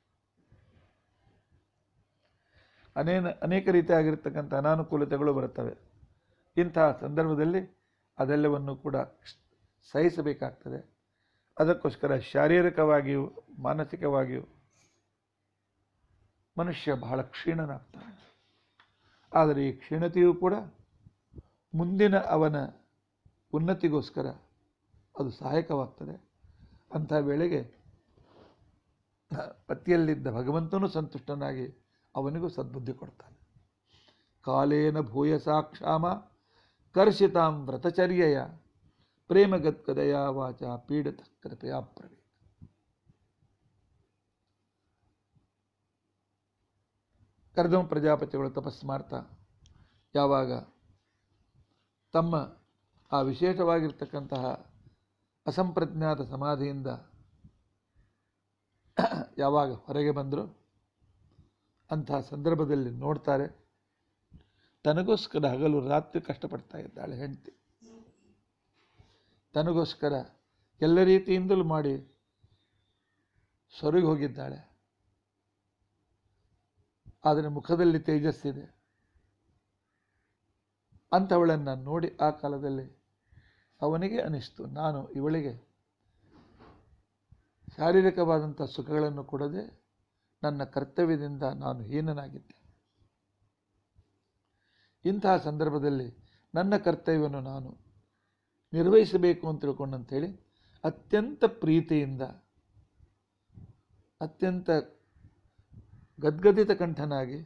ಅನೇನ ಅನೇಕ ರೀತಿಯಾಗಿರ್ತಕ್ಕಂಥ ಅನಾನುಕೂಲತೆಗಳು ಬರುತ್ತವೆ ಇಂತಹ ಸಂದರ್ಭದಲ್ಲಿ ಅದೆಲ್ಲವನ್ನು ಕೂಡ ಸಹಿಸಬೇಕಾಗ್ತದೆ ಅದಕ್ಕೋಸ್ಕರ ಶಾರೀರಿಕವಾಗಿಯೂ ಮಾನಸಿಕವಾಗಿಯೂ ಮನುಷ್ಯ ಬಹಳ ಕ್ಷೀಣನಾಗ್ತಾನೆ ಆದರೆ ಈ ಕ್ಷೀಣತೆಯೂ ಕೂಡ ಮುಂದಿನ ಅವನ ಉನ್ನತಿಗೋಸ್ಕರ ಅದು ಸಹಾಯಕವಾಗ್ತದೆ ಅಂಥ ವೇಳೆಗೆ ಪತಿಯಲ್ಲಿದ್ದ ಭಗವಂತನೂ ಸಂತುಷ್ಟನಾಗಿ ಅವನಿಗೂ ಸದ್ಬುದ್ಧಿ ಕೊಡ್ತಾನೆ ಕಾಲೇನ ಭೂಯಸಾಕ್ಷಾಮ ಕರ್ಷಿತಾಂ ವ್ರತಚರ್ಯಯ ಪ್ರೇಮಗದ್ಗದಯ ವಾಚ ಪೀಡಿತ ಕೃಪೆಯ ಪ್ರವೇ ಕರ್ದಮ ಪ್ರಜಾಪತಿಗಳು ತಪಸ್ಸು ಮಾಡ್ತಾ ಯಾವಾಗ ತಮ್ಮ ಆ ವಿಶೇಷವಾಗಿರ್ತಕ್ಕಂತಹ ಅಸಂಪ್ರಜ್ಞಾತ ಸಮಾಧಿಯಿಂದ ಯಾವಾಗ ಹೊರಗೆ ಬಂದರು ಅಂತಹ ಸಂದರ್ಭದಲ್ಲಿ ನೋಡ್ತಾರೆ ತನಗೋಸ್ಕರ ಹಗಲು ರಾತ್ರಿ ಕಷ್ಟಪಡ್ತಾ ಇದ್ದಾಳೆ ಹೆಂಡತಿ ತನಗೋಸ್ಕರ ಎಲ್ಲ ರೀತಿಯಿಂದಲೂ ಮಾಡಿ ಸೊರಗಿ ಹೋಗಿದ್ದಾಳೆ ಆದರೆ ಮುಖದಲ್ಲಿ ತೇಜಸ್ಸಿದೆ ಅಂಥವಳನ್ನು ನೋಡಿ ಆ ಕಾಲದಲ್ಲಿ ಅವನಿಗೆ ಅನಿಸ್ತು ನಾನು ಇವಳಿಗೆ ಶಾರೀರಿಕವಾದಂಥ ಸುಖಗಳನ್ನು ಕೊಡದೆ ನನ್ನ ಕರ್ತವ್ಯದಿಂದ ನಾನು ಹೀನನಾಗಿದ್ದೆ ಇಂತಹ ಸಂದರ್ಭದಲ್ಲಿ ನನ್ನ ಕರ್ತವ್ಯವನ್ನು ನಾನು ನಿರ್ವಹಿಸಬೇಕು ಅಂತ ತಿಳ್ಕೊಂಡಂಥೇಳಿ ಅತ್ಯಂತ ಪ್ರೀತಿಯಿಂದ ಅತ್ಯಂತ ಗದ್ಗದಿತ ಕಂಠನಾಗಿ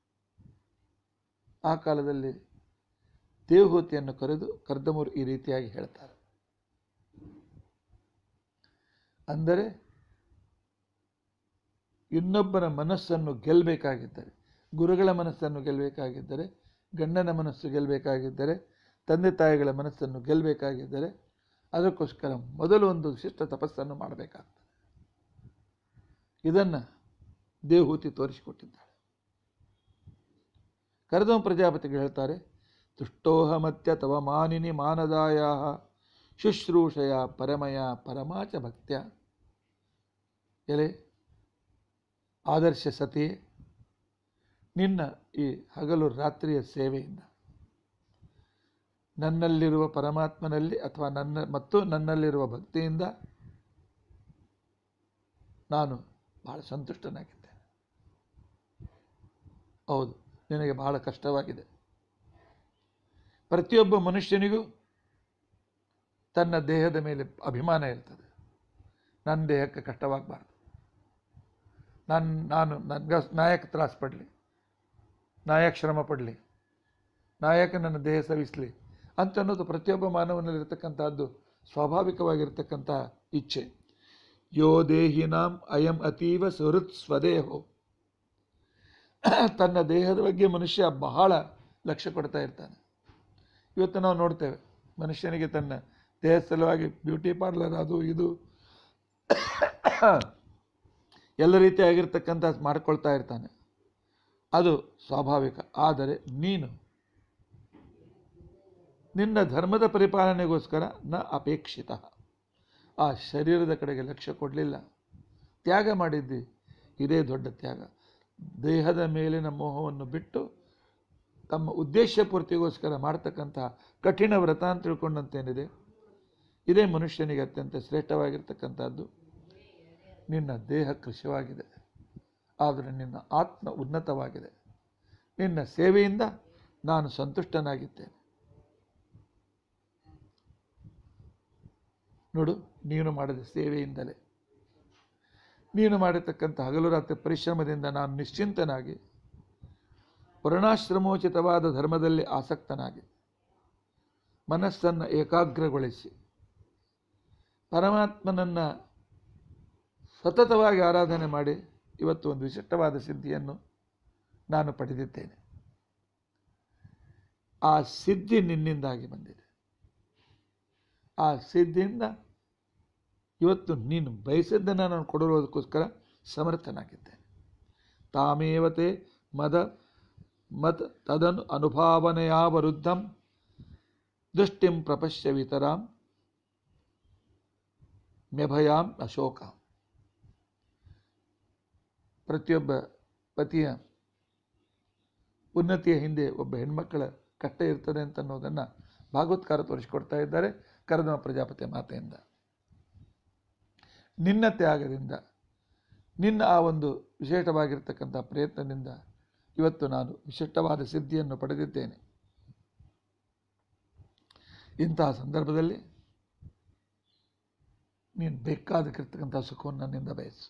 ಆ ಕಾಲದಲ್ಲಿ ದೇವಹೂತಿಯನ್ನು ಕರೆದು ಕರ್ದಮೂರು ಈ ರೀತಿಯಾಗಿ ಹೇಳ್ತಾರೆ ಅಂದರೆ ಇನ್ನೊಬ್ಬರ ಮನಸ್ಸನ್ನು ಗೆಲ್ಲಬೇಕಾಗಿದ್ದರೆ ಗುರುಗಳ ಮನಸ್ಸನ್ನು ಗೆಲ್ಲಬೇಕಾಗಿದ್ದರೆ ಗಂಡನ ಮನಸ್ಸು ಗೆಲ್ಲಬೇಕಾಗಿದ್ದರೆ ತಂದೆ ತಾಯಿಗಳ ಮನಸ್ಸನ್ನು ಗೆಲ್ಲಬೇಕಾಗಿದ್ದರೆ ಅದಕ್ಕೋಸ್ಕರ ಮೊದಲು ಒಂದು ವಿಶಿಷ್ಟ ತಪಸ್ಸನ್ನು ಮಾಡಬೇಕಾಗ್ತದೆ ಇದನ್ನು ದೇವಹೂತಿ ತೋರಿಸಿಕೊಟ್ಟಿದ್ದಾಳೆ ಕರೆದವ ಪ್ರಜಾಪತಿಗಳು ಹೇಳ್ತಾರೆ ತುಷ್ಟೋಹಮತ್ಯ ತವ ಮಾನಿನಿ ಮಾನದಾಯ ಶುಶ್ರೂಷಯ ಪರಮಯ ಪರಮಾಚ ಭಕ್ತ್ಯ ಎಲೆ ಆದರ್ಶ ಸತಿ ನಿನ್ನ ಈ ಹಗಲು ರಾತ್ರಿಯ ಸೇವೆಯಿಂದ ನನ್ನಲ್ಲಿರುವ ಪರಮಾತ್ಮನಲ್ಲಿ ಅಥವಾ ನನ್ನ ಮತ್ತು ನನ್ನಲ್ಲಿರುವ ಭಕ್ತಿಯಿಂದ ನಾನು ಬಹಳ ಸಂತುಷ್ಟನಾಗಿದ್ದೇನೆ ಹೌದು ನಿನಗೆ ಬಹಳ ಕಷ್ಟವಾಗಿದೆ ಪ್ರತಿಯೊಬ್ಬ ಮನುಷ್ಯನಿಗೂ ತನ್ನ ದೇಹದ ಮೇಲೆ ಅಭಿಮಾನ ಇರ್ತದೆ ನನ್ನ ದೇಹಕ್ಕೆ ಕಷ್ಟವಾಗಬಾರ್ದು ನಾನು ನಾನು ನನಗೆ ನಾಯಕ ತ್ರಾಸ ಪಡಲಿ ನಾಯಕ ಶ್ರಮ ಪಡಲಿ ನಾಯಕ ನನ್ನ ದೇಹ ಸವಿಸಲಿ ಅಂತ ಅನ್ನೋದು ಪ್ರತಿಯೊಬ್ಬ ಮಾನವನಲ್ಲಿರ್ತಕ್ಕಂಥದ್ದು ಸ್ವಾಭಾವಿಕವಾಗಿರ್ತಕ್ಕಂಥ ಇಚ್ಛೆ ಯೋ ದೇಹಿನಾಂ ಅಯಂ ಅತೀವ ಸುಹೃತ್ ಸ್ವದೇಹೋ ತನ್ನ ದೇಹದ ಬಗ್ಗೆ ಮನುಷ್ಯ ಬಹಳ ಲಕ್ಷ್ಯ ಕೊಡ್ತಾ ಇರ್ತಾನೆ ಇವತ್ತು ನಾವು ನೋಡ್ತೇವೆ ಮನುಷ್ಯನಿಗೆ ತನ್ನ ದೇಹ ಸಲುವಾಗಿ ಬ್ಯೂಟಿ ಪಾರ್ಲರ್ ಅದು ಇದು ಎಲ್ಲ ರೀತಿಯಾಗಿರ್ತಕ್ಕಂಥ ಮಾಡ್ಕೊಳ್ತಾ ಇರ್ತಾನೆ ಅದು ಸ್ವಾಭಾವಿಕ ಆದರೆ ನೀನು ನಿನ್ನ ಧರ್ಮದ ಪರಿಪಾಲನೆಗೋಸ್ಕರ ನ ಅಪೇಕ್ಷಿತ ಆ ಶರೀರದ ಕಡೆಗೆ ಲಕ್ಷ್ಯ ಕೊಡಲಿಲ್ಲ ತ್ಯಾಗ ಮಾಡಿದ್ದಿ ಇದೇ ದೊಡ್ಡ ತ್ಯಾಗ ದೇಹದ ಮೇಲಿನ ಮೋಹವನ್ನು ಬಿಟ್ಟು ತಮ್ಮ ಉದ್ದೇಶ ಪೂರ್ತಿಗೋಸ್ಕರ ಮಾಡ್ತಕ್ಕಂತಹ ಕಠಿಣ ವ್ರತ ಅಂತ ತಿಳ್ಕೊಂಡಂತೇನಿದೆ ಇದೇ ಮನುಷ್ಯನಿಗೆ ಅತ್ಯಂತ ಶ್ರೇಷ್ಠವಾಗಿರ್ತಕ್ಕಂಥದ್ದು ನಿನ್ನ ದೇಹ ಕೃಶವಾಗಿದೆ ಆದರೆ ನಿನ್ನ ಆತ್ಮ ಉನ್ನತವಾಗಿದೆ ನಿನ್ನ ಸೇವೆಯಿಂದ ನಾನು ಸಂತುಷ್ಟನಾಗಿದ್ದೇನೆ ನೋಡು ನೀನು ಮಾಡಿದ ಸೇವೆಯಿಂದಲೇ ನೀನು ಮಾಡಿರ್ತಕ್ಕಂಥ ಹಗಲು ರಾತ್ರಿ ಪರಿಶ್ರಮದಿಂದ ನಾನು ನಿಶ್ಚಿಂತನಾಗಿ ವರ್ಣಾಶ್ರಮೋಚಿತವಾದ ಧರ್ಮದಲ್ಲಿ ಆಸಕ್ತನಾಗಿ ಮನಸ್ಸನ್ನು ಏಕಾಗ್ರಗೊಳಿಸಿ ಪರಮಾತ್ಮನನ್ನು ಸತತವಾಗಿ ಆರಾಧನೆ ಮಾಡಿ ಇವತ್ತು ಒಂದು ವಿಶಿಷ್ಟವಾದ ಸಿದ್ಧಿಯನ್ನು ನಾನು ಪಡೆದಿದ್ದೇನೆ ಆ ಸಿದ್ಧಿ ನಿನ್ನಿಂದಾಗಿ ಬಂದಿದೆ ಆ ಸಿದ್ಧಿಯಿಂದ ಇವತ್ತು ನೀನು ಬಯಸಿದ್ದನ್ನು ನಾನು ಕೊಡುವುದಕ್ಕೋಸ್ಕರ ಸಮರ್ಥನಾಗಿದ್ದೇನೆ ತಾಮೇವತೆ ಮದ ಮತ್ ತದನು ಅನುಭಾವನೆಯ ವಿರುದ್ಧಂ ದೃಷ್ಟಿಂ ಪ್ರಪಶ್ಯ ವಿತರಾಂ ಮೆಭಯಾಂ ಅಶೋಕ ಪ್ರತಿಯೊಬ್ಬ ಪತಿಯ ಉನ್ನತಿಯ ಹಿಂದೆ ಒಬ್ಬ ಹೆಣ್ಮಕ್ಕಳ ಕಷ್ಟ ಇರ್ತದೆ ಅಂತ ಅನ್ನೋದನ್ನು ಭಾಗವತ್ಕಾರ ತೋರಿಸಿಕೊಡ್ತಾ ಇದ್ದಾರೆ ಕರದಮ ಪ್ರಜಾಪತಿ ಮಾತೆಯಿಂದ ನಿನ್ನ ತ್ಯಾಗದಿಂದ ನಿನ್ನ ಆ ಒಂದು ವಿಶೇಷವಾಗಿರ್ತಕ್ಕಂಥ ಪ್ರಯತ್ನದಿಂದ ಇವತ್ತು ನಾನು ವಿಶಿಷ್ಟವಾದ ಸಿದ್ಧಿಯನ್ನು ಪಡೆದಿದ್ದೇನೆ ಇಂತಹ ಸಂದರ್ಭದಲ್ಲಿ ನೀನು ಬೇಕಾದಕ್ಕಿರ್ತಕ್ಕಂಥ ಸುಖವನ್ನು ನನ್ನಿಂದ ಬಯಸು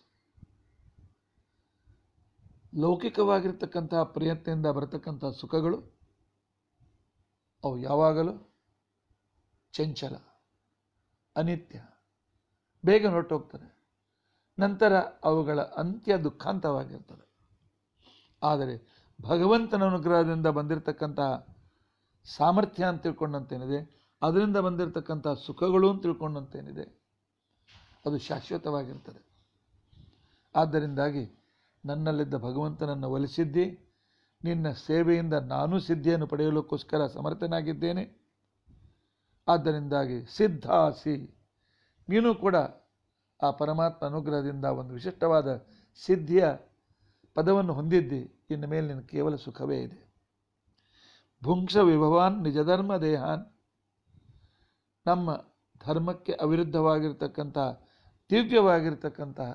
ಲೌಕಿಕವಾಗಿರ್ತಕ್ಕಂತಹ ಪ್ರಯತ್ನದಿಂದ ಬರತಕ್ಕಂಥ ಸುಖಗಳು ಅವು ಯಾವಾಗಲೂ ಚಂಚಲ ಅನಿತ್ಯ ಬೇಗ ಹೊರಟೋಗ್ತದೆ ನಂತರ ಅವುಗಳ ಅಂತ್ಯ ದುಃಖಾಂತವಾಗಿರ್ತದೆ ಆದರೆ ಭಗವಂತನ ಅನುಗ್ರಹದಿಂದ ಬಂದಿರತಕ್ಕಂತಹ ಸಾಮರ್ಥ್ಯ ಅಂತ ತಿಳ್ಕೊಂಡಂತೇನಿದೆ ಅದರಿಂದ ಬಂದಿರತಕ್ಕಂಥ ಸುಖಗಳು ಅಂತ ತಿಳ್ಕೊಂಡಂತೇನಿದೆ ಅದು ಶಾಶ್ವತವಾಗಿರ್ತದೆ ಆದ್ದರಿಂದಾಗಿ ನನ್ನಲ್ಲಿದ್ದ ಭಗವಂತನನ್ನು ಒಲಿಸಿದ್ದಿ ನಿನ್ನ ಸೇವೆಯಿಂದ ನಾನೂ ಸಿದ್ಧಿಯನ್ನು ಪಡೆಯಲಿಕ್ಕೋಸ್ಕರ ಸಮರ್ಥನಾಗಿದ್ದೇನೆ ಆದ್ದರಿಂದಾಗಿ ಸಿದ್ಧಾಸಿ ನೀನು ಕೂಡ ಆ ಪರಮಾತ್ಮ ಅನುಗ್ರಹದಿಂದ ಒಂದು ವಿಶಿಷ್ಟವಾದ ಸಿದ್ಧಿಯ ಪದವನ್ನು ಹೊಂದಿದ್ದಿ ಇನ್ನು ಮೇಲೆ ನಿನ್ನ ಕೇವಲ ಸುಖವೇ ಇದೆ ಭುಂಕ್ಷ ವಿಭವಾನ್ ನಿಜಧರ್ಮ ದೇಹಾನ್ ನಮ್ಮ ಧರ್ಮಕ್ಕೆ ಅವಿರುದ್ಧವಾಗಿರ್ತಕ್ಕಂಥ ದಿವ್ಯವಾಗಿರ್ತಕ್ಕಂತಹ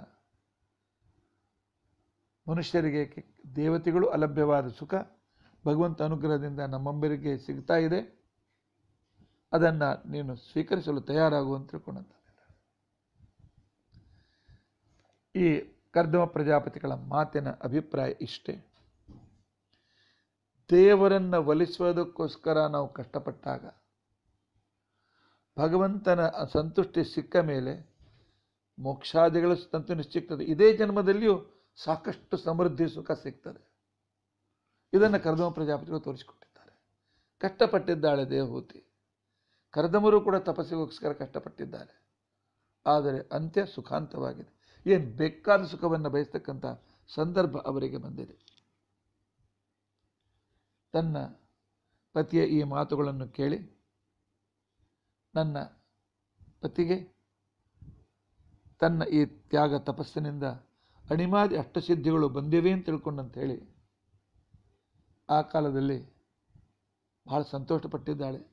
ಮನುಷ್ಯರಿಗೆ ಕೆ- ದೇವತೆಗಳು ಅಲಭ್ಯವಾದ ಸುಖ ಭಗವಂತ ಅನುಗ್ರಹದಿಂದ ನಮ್ಮೊಬ್ಬರಿಗೆ ಸಿಗ್ತಾ ಇದೆ ಅದನ್ನು ನೀನು ಸ್ವೀಕರಿಸಲು ತಯಾರಾಗು ಅಂತ ತಿಳ್ಕೊಂಡಂತ ಈ ಕರ್ದಮ ಪ್ರಜಾಪತಿಗಳ ಮಾತಿನ ಅಭಿಪ್ರಾಯ ಇಷ್ಟೇ ದೇವರನ್ನು ಒಲಿಸುವುದಕ್ಕೋಸ್ಕರ ನಾವು ಕಷ್ಟಪಟ್ಟಾಗ ಭಗವಂತನ ಸಂತುಷ್ಟಿ ಸಿಕ್ಕ ಮೇಲೆ ಮೋಕ್ಷಾದಿಗಳ ಸಂತು ಸಿಗ್ತದೆ ಇದೇ ಜನ್ಮದಲ್ಲಿಯೂ ಸಾಕಷ್ಟು ಸಮೃದ್ಧಿ ಸುಖ ಸಿಗ್ತದೆ ಇದನ್ನು ಕರ್ದಮ ಪ್ರಜಾಪತಿಗಳು ತೋರಿಸಿಕೊಟ್ಟಿದ್ದಾರೆ ಕಷ್ಟಪಟ್ಟಿದ್ದಾಳೆ ದೇವಹೂತಿ ಕರ್ದಮರು ಕೂಡ ತಪಸ್ಸಿಗೋಸ್ಕರ ಕಷ್ಟಪಟ್ಟಿದ್ದಾರೆ ಆದರೆ ಅಂತ್ಯ ಸುಖಾಂತವಾಗಿದೆ ಏನು ಬೇಕಾದ ಸುಖವನ್ನು ಬಯಸ್ತಕ್ಕಂಥ ಸಂದರ್ಭ ಅವರಿಗೆ ಬಂದಿದೆ ತನ್ನ ಪತಿಯ ಈ ಮಾತುಗಳನ್ನು ಕೇಳಿ ನನ್ನ ಪತಿಗೆ ತನ್ನ ಈ ತ್ಯಾಗ ತಪಸ್ಸಿನಿಂದ ಅಣಿಮಾದಿ ಅಷ್ಟಸಿದ್ಧಿಗಳು ಬಂದಿವೆ ಅಂತ ತಿಳ್ಕೊಂಡಂತ ಹೇಳಿ ಆ ಕಾಲದಲ್ಲಿ ಬಹಳ ಸಂತೋಷಪಟ್ಟಿದ್ದಾಳೆ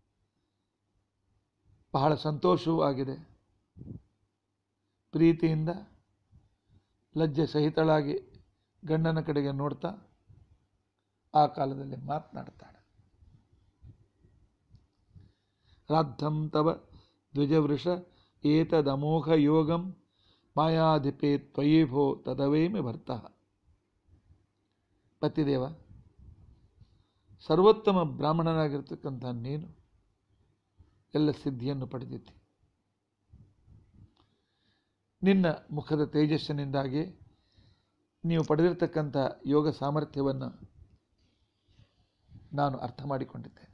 ಬಹಳ ಸಂತೋಷವೂ ಆಗಿದೆ ಪ್ರೀತಿಯಿಂದ ಲಜ್ಜೆ ಸಹಿತಳಾಗಿ ಗಂಡನ ಕಡೆಗೆ ನೋಡ್ತಾ ಆ ಕಾಲದಲ್ಲಿ ಮಾತನಾಡ್ತಾಳೆ ರಾಧಂ ತವ ದ್ವಿಜವೃಷ ಏತದಮೋಘ ಯೋಗಂ ಮಾಯಾಧಿಪೇ ತ್ವಯಿ ಭೋ ತದವೇಮಿ ಭರ್ತಃ ಪತಿದೇವ ಸರ್ವೋತ್ತಮ ಬ್ರಾಹ್ಮಣನಾಗಿರ್ತಕ್ಕಂಥ ನೀನು ಎಲ್ಲ ಸಿದ್ಧಿಯನ್ನು ಪಡೆದಿದ್ದಿ ನಿನ್ನ ಮುಖದ ತೇಜಸ್ಸಿನಿಂದಾಗಿ ನೀವು ಪಡೆದಿರ್ತಕ್ಕಂಥ ಯೋಗ ಸಾಮರ್ಥ್ಯವನ್ನು ನಾನು ಅರ್ಥ ಮಾಡಿಕೊಂಡಿದ್ದೇನೆ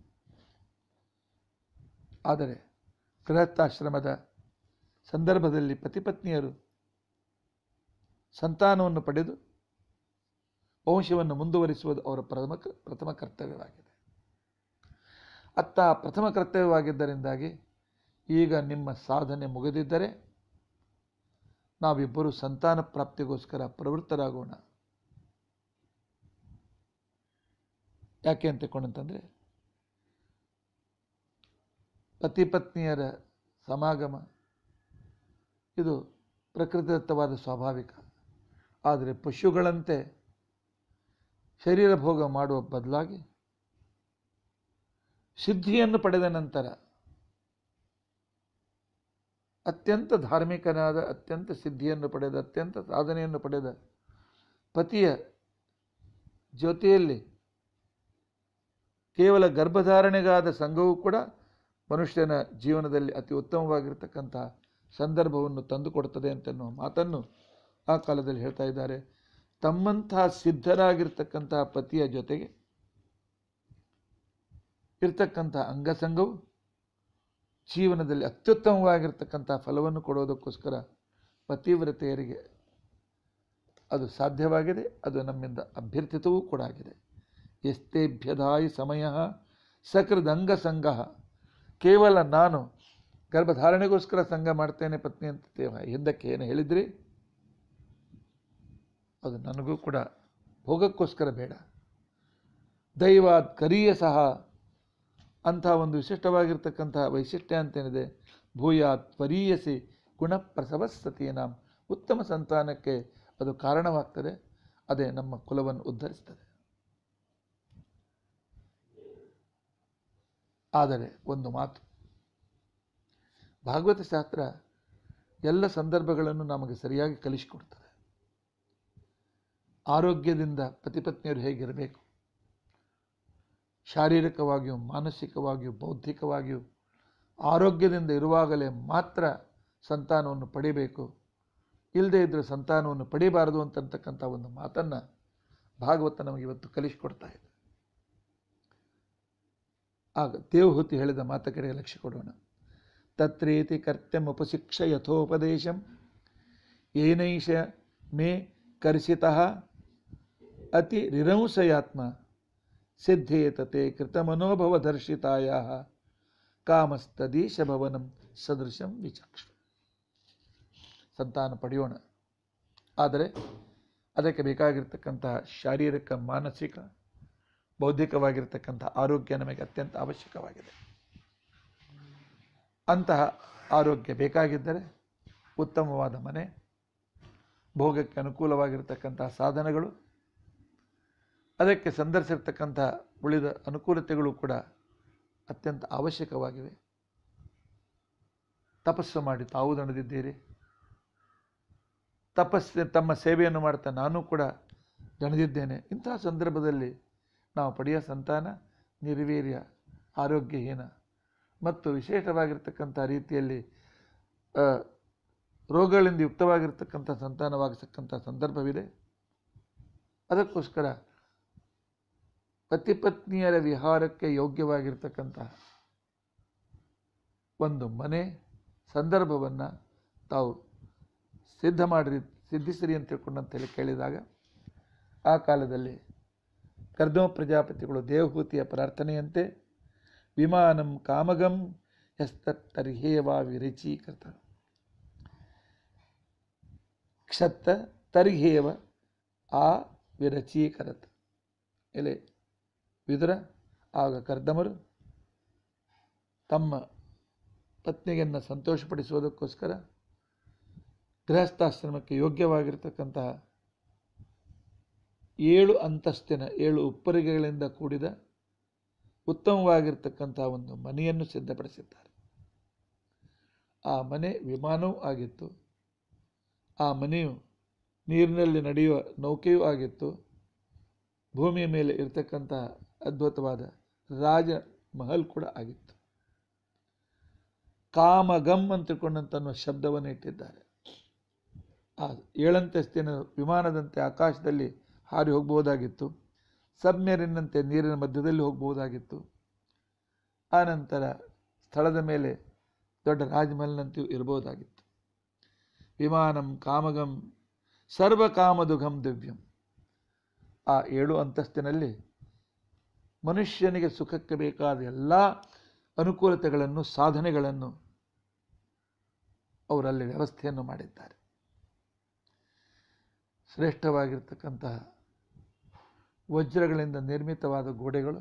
ಆದರೆ ಗೃಹಸ್ಥಾಶ್ರಮದ ಸಂದರ್ಭದಲ್ಲಿ ಪತಿಪತ್ನಿಯರು ಸಂತಾನವನ್ನು ಪಡೆದು ವಂಶವನ್ನು ಮುಂದುವರಿಸುವುದು ಅವರ ಪ್ರಥಮ ಪ್ರಥಮ ಕರ್ತವ್ಯವಾಗಿದೆ ಅತ್ತ ಪ್ರಥಮ ಕರ್ತವ್ಯವಾಗಿದ್ದರಿಂದಾಗಿ ಈಗ ನಿಮ್ಮ ಸಾಧನೆ ಮುಗಿದಿದ್ದರೆ ನಾವಿಬ್ಬರು ಸಂತಾನ ಪ್ರಾಪ್ತಿಗೋಸ್ಕರ ಪ್ರವೃತ್ತರಾಗೋಣ ಯಾಕೆ ಅಂತ ತಿಳ್ಕೊಂಡಂತಂದರೆ ಪತಿ ಪತ್ನಿಯರ ಸಮಾಗಮ ಇದು ಪ್ರಕೃತಿದತ್ತವಾದ ಸ್ವಾಭಾವಿಕ ಆದರೆ ಪಶುಗಳಂತೆ ಶರೀರ ಭೋಗ ಮಾಡುವ ಬದಲಾಗಿ ಸಿದ್ಧಿಯನ್ನು ಪಡೆದ ನಂತರ ಅತ್ಯಂತ ಧಾರ್ಮಿಕನಾದ ಅತ್ಯಂತ ಸಿದ್ಧಿಯನ್ನು ಪಡೆದ ಅತ್ಯಂತ ಸಾಧನೆಯನ್ನು ಪಡೆದ ಪತಿಯ ಜೊತೆಯಲ್ಲಿ ಕೇವಲ ಗರ್ಭಧಾರಣೆಗಾದ ಸಂಘವೂ ಕೂಡ ಮನುಷ್ಯನ ಜೀವನದಲ್ಲಿ ಅತಿ ಉತ್ತಮವಾಗಿರ್ತಕ್ಕಂತಹ ಸಂದರ್ಭವನ್ನು ತಂದುಕೊಡ್ತದೆ ಅಂತನ್ನುವ ಮಾತನ್ನು ಆ ಕಾಲದಲ್ಲಿ ಹೇಳ್ತಾ ಇದ್ದಾರೆ ತಮ್ಮಂತಹ ಸಿದ್ಧರಾಗಿರ್ತಕ್ಕಂತಹ ಪತಿಯ ಜೊತೆಗೆ ಇರ್ತಕ್ಕಂಥ ಅಂಗಸಂಗವು ಜೀವನದಲ್ಲಿ ಅತ್ಯುತ್ತಮವಾಗಿರ್ತಕ್ಕಂಥ ಫಲವನ್ನು ಕೊಡೋದಕ್ಕೋಸ್ಕರ ಪತಿವ್ರತೆಯರಿಗೆ ಅದು ಸಾಧ್ಯವಾಗಿದೆ ಅದು ನಮ್ಮಿಂದ ಅಭ್ಯರ್ಥಿತವೂ ಕೂಡ ಆಗಿದೆ ಎಸ್ತೇಭ್ಯದಾಯಿ ಸಮಯ ಸಕೃದಂಗ ಸಂಘ ಕೇವಲ ನಾನು ಗರ್ಭಧಾರಣೆಗೋಸ್ಕರ ಸಂಘ ಮಾಡ್ತೇನೆ ಪತ್ನಿ ಅಂತ ತೇ- ಹಿಂದಕ್ಕೆ ಏನು ಹೇಳಿದ್ರಿ ಅದು ನನಗೂ ಕೂಡ ಭೋಗಕ್ಕೋಸ್ಕರ ಬೇಡ ದೈವಾತ್ ಕರಿಯ ಸಹ ಅಂಥ ಒಂದು ವಿಶಿಷ್ಟವಾಗಿರ್ತಕ್ಕಂಥ ವೈಶಿಷ್ಟ್ಯ ಅಂತೇನಿದೆ ಭೂಯಾತ್ ಪರೀಯಸಿ ಗುಣಪ್ರಸವ ಸತೀನಾಂ ಉತ್ತಮ ಸಂತಾನಕ್ಕೆ ಅದು ಕಾರಣವಾಗ್ತದೆ ಅದೇ ನಮ್ಮ ಕುಲವನ್ನು ಉದ್ಧರಿಸ್ತದೆ ಆದರೆ ಒಂದು ಮಾತು ಭಾಗವತ ಶಾಸ್ತ್ರ ಎಲ್ಲ ಸಂದರ್ಭಗಳನ್ನು ನಮಗೆ ಸರಿಯಾಗಿ ಕಲಿಸಿಕೊಡ್ತದೆ ಆರೋಗ್ಯದಿಂದ ಪತಿಪತ್ನಿಯರು ಹೇಗಿರಬೇಕು ಶಾರೀರಿಕವಾಗಿಯೂ ಮಾನಸಿಕವಾಗಿಯೂ ಬೌದ್ಧಿಕವಾಗಿಯೂ ಆರೋಗ್ಯದಿಂದ ಇರುವಾಗಲೇ ಮಾತ್ರ ಸಂತಾನವನ್ನು ಪಡಿಬೇಕು ಇಲ್ಲದೇ ಇದ್ದರೆ ಸಂತಾನವನ್ನು ಪಡಿಬಾರದು ಅಂತಕ್ಕಂಥ ಒಂದು ಮಾತನ್ನು ಭಾಗವತ ನಮಗೆ ಇವತ್ತು ಕಲಿಸಿಕೊಡ್ತಾ ಇದೆ ಆಗ ದೇವಹೂತಿ ಹೇಳಿದ ಮಾತ ಕಡೆಗೆ ಲಕ್ಷ್ಯ ಕೊಡೋಣ ತತ್ರೇತಿ ಕರ್ತಂ ಉಪಶಿಕ್ಷ ಯಥೋಪದೇಶಂ ಏನೈಷ ಮೇ ಕರ್ಷಿತಃ ಅತಿ ರಿರಂಸಯಾತ್ಮ ಸಿದ್ಧೇತತೆ ಕೃತಮನೋಭವದರ್ಶಿತಾಯ ಕಾಮಸ್ತದೀಶ ಭವನಂ ಸದೃಶಂ ವಿಚಕ್ಷು ಸಂತಾನ ಪಡೆಯೋಣ ಆದರೆ ಅದಕ್ಕೆ ಬೇಕಾಗಿರ್ತಕ್ಕಂತಹ ಶಾರೀರಿಕ ಮಾನಸಿಕ ಬೌದ್ಧಿಕವಾಗಿರ್ತಕ್ಕಂಥ ಆರೋಗ್ಯ ನಮಗೆ ಅತ್ಯಂತ ಅವಶ್ಯಕವಾಗಿದೆ ಅಂತಹ ಆರೋಗ್ಯ ಬೇಕಾಗಿದ್ದರೆ ಉತ್ತಮವಾದ ಮನೆ ಭೋಗಕ್ಕೆ ಅನುಕೂಲವಾಗಿರ್ತಕ್ಕಂತಹ ಸಾಧನಗಳು ಅದಕ್ಕೆ ಸಂದರ್ಶಿರ್ತಕ್ಕಂಥ ಉಳಿದ ಅನುಕೂಲತೆಗಳು ಕೂಡ ಅತ್ಯಂತ ಅವಶ್ಯಕವಾಗಿವೆ ತಪಸ್ಸು ಮಾಡಿ ತಾವು ದಣದಿದ್ದೀರಿ ತಪಸ್ಸು ತಮ್ಮ ಸೇವೆಯನ್ನು ಮಾಡ್ತಾ ನಾನು ಕೂಡ ದಣದಿದ್ದೇನೆ ಇಂತಹ ಸಂದರ್ಭದಲ್ಲಿ ನಾವು ಪಡೆಯೋ ಸಂತಾನ ನಿರ್ವೀರ್ಯ ಆರೋಗ್ಯಹೀನ ಮತ್ತು ವಿಶೇಷವಾಗಿರ್ತಕ್ಕಂಥ ರೀತಿಯಲ್ಲಿ ಆ, ರೋಗಗಳಿಂದ ಯುಕ್ತವಾಗಿರ್ತಕ್ಕಂಥ ಸಂತಾನವಾಗಿರ್ತಕ್ಕಂಥ ಸಂದರ್ಭವಿದೆ ಅದಕ್ಕೋಸ್ಕರ ಪತಿ ಪತ್ನಿಯರ ವಿಹಾರಕ್ಕೆ ಯೋಗ್ಯವಾಗಿರ್ತಕ್ಕಂತಹ ಒಂದು ಮನೆ ಸಂದರ್ಭವನ್ನು ತಾವು ಸಿದ್ಧ ಮಾಡಿರಿ ಸಿದ್ಧಿಸಿರಿ ಅಂತ ತಿಳ್ಕೊಂಡಂತ ಹೇಳಿ ಕೇಳಿದಾಗ ಆ ಕಾಲದಲ್ಲಿ ಕರ್ದಮ ಪ್ರಜಾಪತಿಗಳು ದೇವಹೂತಿಯ ಪ್ರಾರ್ಥನೆಯಂತೆ ವಿಮಾನಂ ಕಾಮಗಂ ಯಸ್ತರ್ಹೇವಾ ವಿರಚೀಕೃತ ಕ್ಷತ್ತ ತರ್ಹೇವ ಆ ವಿರಚೀಕರತ್ ಎಲೆ ವಿದುರ ಆಗ ಕರ್ದಮರು ತಮ್ಮ ಪತ್ನಿಯನ್ನು ಸಂತೋಷಪಡಿಸುವುದಕ್ಕೋಸ್ಕರ ಗೃಹಸ್ಥಾಶ್ರಮಕ್ಕೆ ಯೋಗ್ಯವಾಗಿರ್ತಕ್ಕಂತಹ ಏಳು ಅಂತಸ್ತಿನ ಏಳು ಉಪ್ಪರಿಗೆಗಳಿಂದ ಕೂಡಿದ ಉತ್ತಮವಾಗಿರ್ತಕ್ಕಂಥ ಒಂದು ಮನೆಯನ್ನು ಸಿದ್ಧಪಡಿಸಿದ್ದಾರೆ ಆ ಮನೆ ವಿಮಾನವೂ ಆಗಿತ್ತು ಆ ಮನೆಯು ನೀರಿನಲ್ಲಿ ನಡೆಯುವ ನೌಕೆಯೂ ಆಗಿತ್ತು ಭೂಮಿಯ ಮೇಲೆ ಇರತಕ್ಕಂಥ ಅದ್ಭುತವಾದ ರಾಜ ಮಹಲ್ ಕೂಡ ಆಗಿತ್ತು ಕಾಮಗಮ್ ಅಂತ ತಿಳ್ಕೊಂಡಂತ ಶಬ್ದವನ್ನು ಇಟ್ಟಿದ್ದಾರೆ ಆ ಏಳಂತಸ್ತಿನ ವಿಮಾನದಂತೆ ಆಕಾಶದಲ್ಲಿ ಹಾರಿ ಹೋಗ್ಬೋದಾಗಿತ್ತು ಸಬ್ಮೆರಿನಂತೆ ನೀರಿನ ಮಧ್ಯದಲ್ಲಿ ಹೋಗ್ಬೋದಾಗಿತ್ತು ಆನಂತರ ಸ್ಥಳದ ಮೇಲೆ ದೊಡ್ಡ ರಾಜಮಹಲ್ನಂತೆಯೂ ಇರಬಹುದಾಗಿತ್ತು ವಿಮಾನಂ ಕಾಮಗಂ ಸರ್ವಕಾಮದುಘಂ ದಿವ್ಯಂ ಆ ಏಳು ಅಂತಸ್ತಿನಲ್ಲಿ ಮನುಷ್ಯನಿಗೆ ಸುಖಕ್ಕೆ ಬೇಕಾದ ಎಲ್ಲ ಅನುಕೂಲತೆಗಳನ್ನು ಸಾಧನೆಗಳನ್ನು ಅವರಲ್ಲಿ ವ್ಯವಸ್ಥೆಯನ್ನು ಮಾಡಿದ್ದಾರೆ ಶ್ರೇಷ್ಠವಾಗಿರ್ತಕ್ಕಂತಹ ವಜ್ರಗಳಿಂದ ನಿರ್ಮಿತವಾದ ಗೋಡೆಗಳು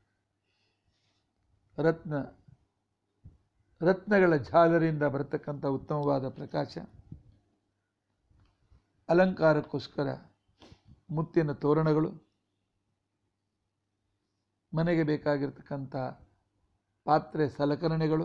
ರತ್ನ ರತ್ನಗಳ ಝಾಲರಿಯಿಂದ ಬರತಕ್ಕಂಥ ಉತ್ತಮವಾದ ಪ್ರಕಾಶ ಅಲಂಕಾರಕ್ಕೋಸ್ಕರ ಮುತ್ತಿನ ತೋರಣಗಳು ಮನೆಗೆ ಬೇಕಾಗಿರ್ತಕ್ಕಂಥ ಪಾತ್ರೆ ಸಲಕರಣೆಗಳು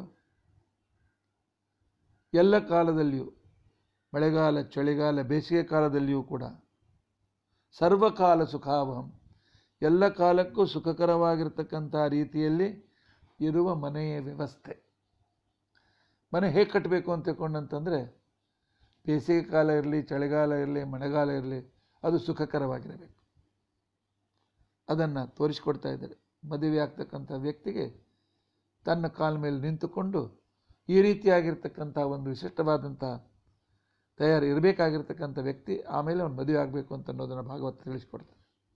ಎಲ್ಲ ಕಾಲದಲ್ಲಿಯೂ ಮಳೆಗಾಲ ಚಳಿಗಾಲ ಬೇಸಿಗೆ ಕಾಲದಲ್ಲಿಯೂ ಕೂಡ ಸರ್ವಕಾಲ ಸುಖಾವಹಂ ಎಲ್ಲ ಕಾಲಕ್ಕೂ ಸುಖಕರವಾಗಿರ್ತಕ್ಕಂಥ ರೀತಿಯಲ್ಲಿ ಇರುವ ಮನೆಯ ವ್ಯವಸ್ಥೆ ಮನೆ ಹೇಗೆ ಕಟ್ಟಬೇಕು ಅಂತ ತಿಳ್ಕೊಂಡಂತಂದರೆ ಬೇಸಿಗೆ ಕಾಲ ಇರಲಿ ಚಳಿಗಾಲ ಇರಲಿ ಮಳೆಗಾಲ ಇರಲಿ ಅದು ಸುಖಕರವಾಗಿರಬೇಕು ಅದನ್ನು ತೋರಿಸ್ಕೊಡ್ತಾ ಇದ್ದಾರೆ ಮದುವೆ ಆಗ್ತಕ್ಕಂಥ ವ್ಯಕ್ತಿಗೆ ತನ್ನ ಕಾಲ ಮೇಲೆ ನಿಂತುಕೊಂಡು ಈ ರೀತಿಯಾಗಿರ್ತಕ್ಕಂಥ ಒಂದು ವಿಶಿಷ್ಟವಾದಂಥ ತಯಾರು ಇರಬೇಕಾಗಿರ್ತಕ್ಕಂಥ ವ್ಯಕ್ತಿ ಆಮೇಲೆ ಅವನು ಮದುವೆ ಆಗಬೇಕು ಅಂತ ಅನ್ನೋದನ್ನು ಭಾಗವತ ತಿಳಿಸ್ಕೊಡ್ತಾರೆ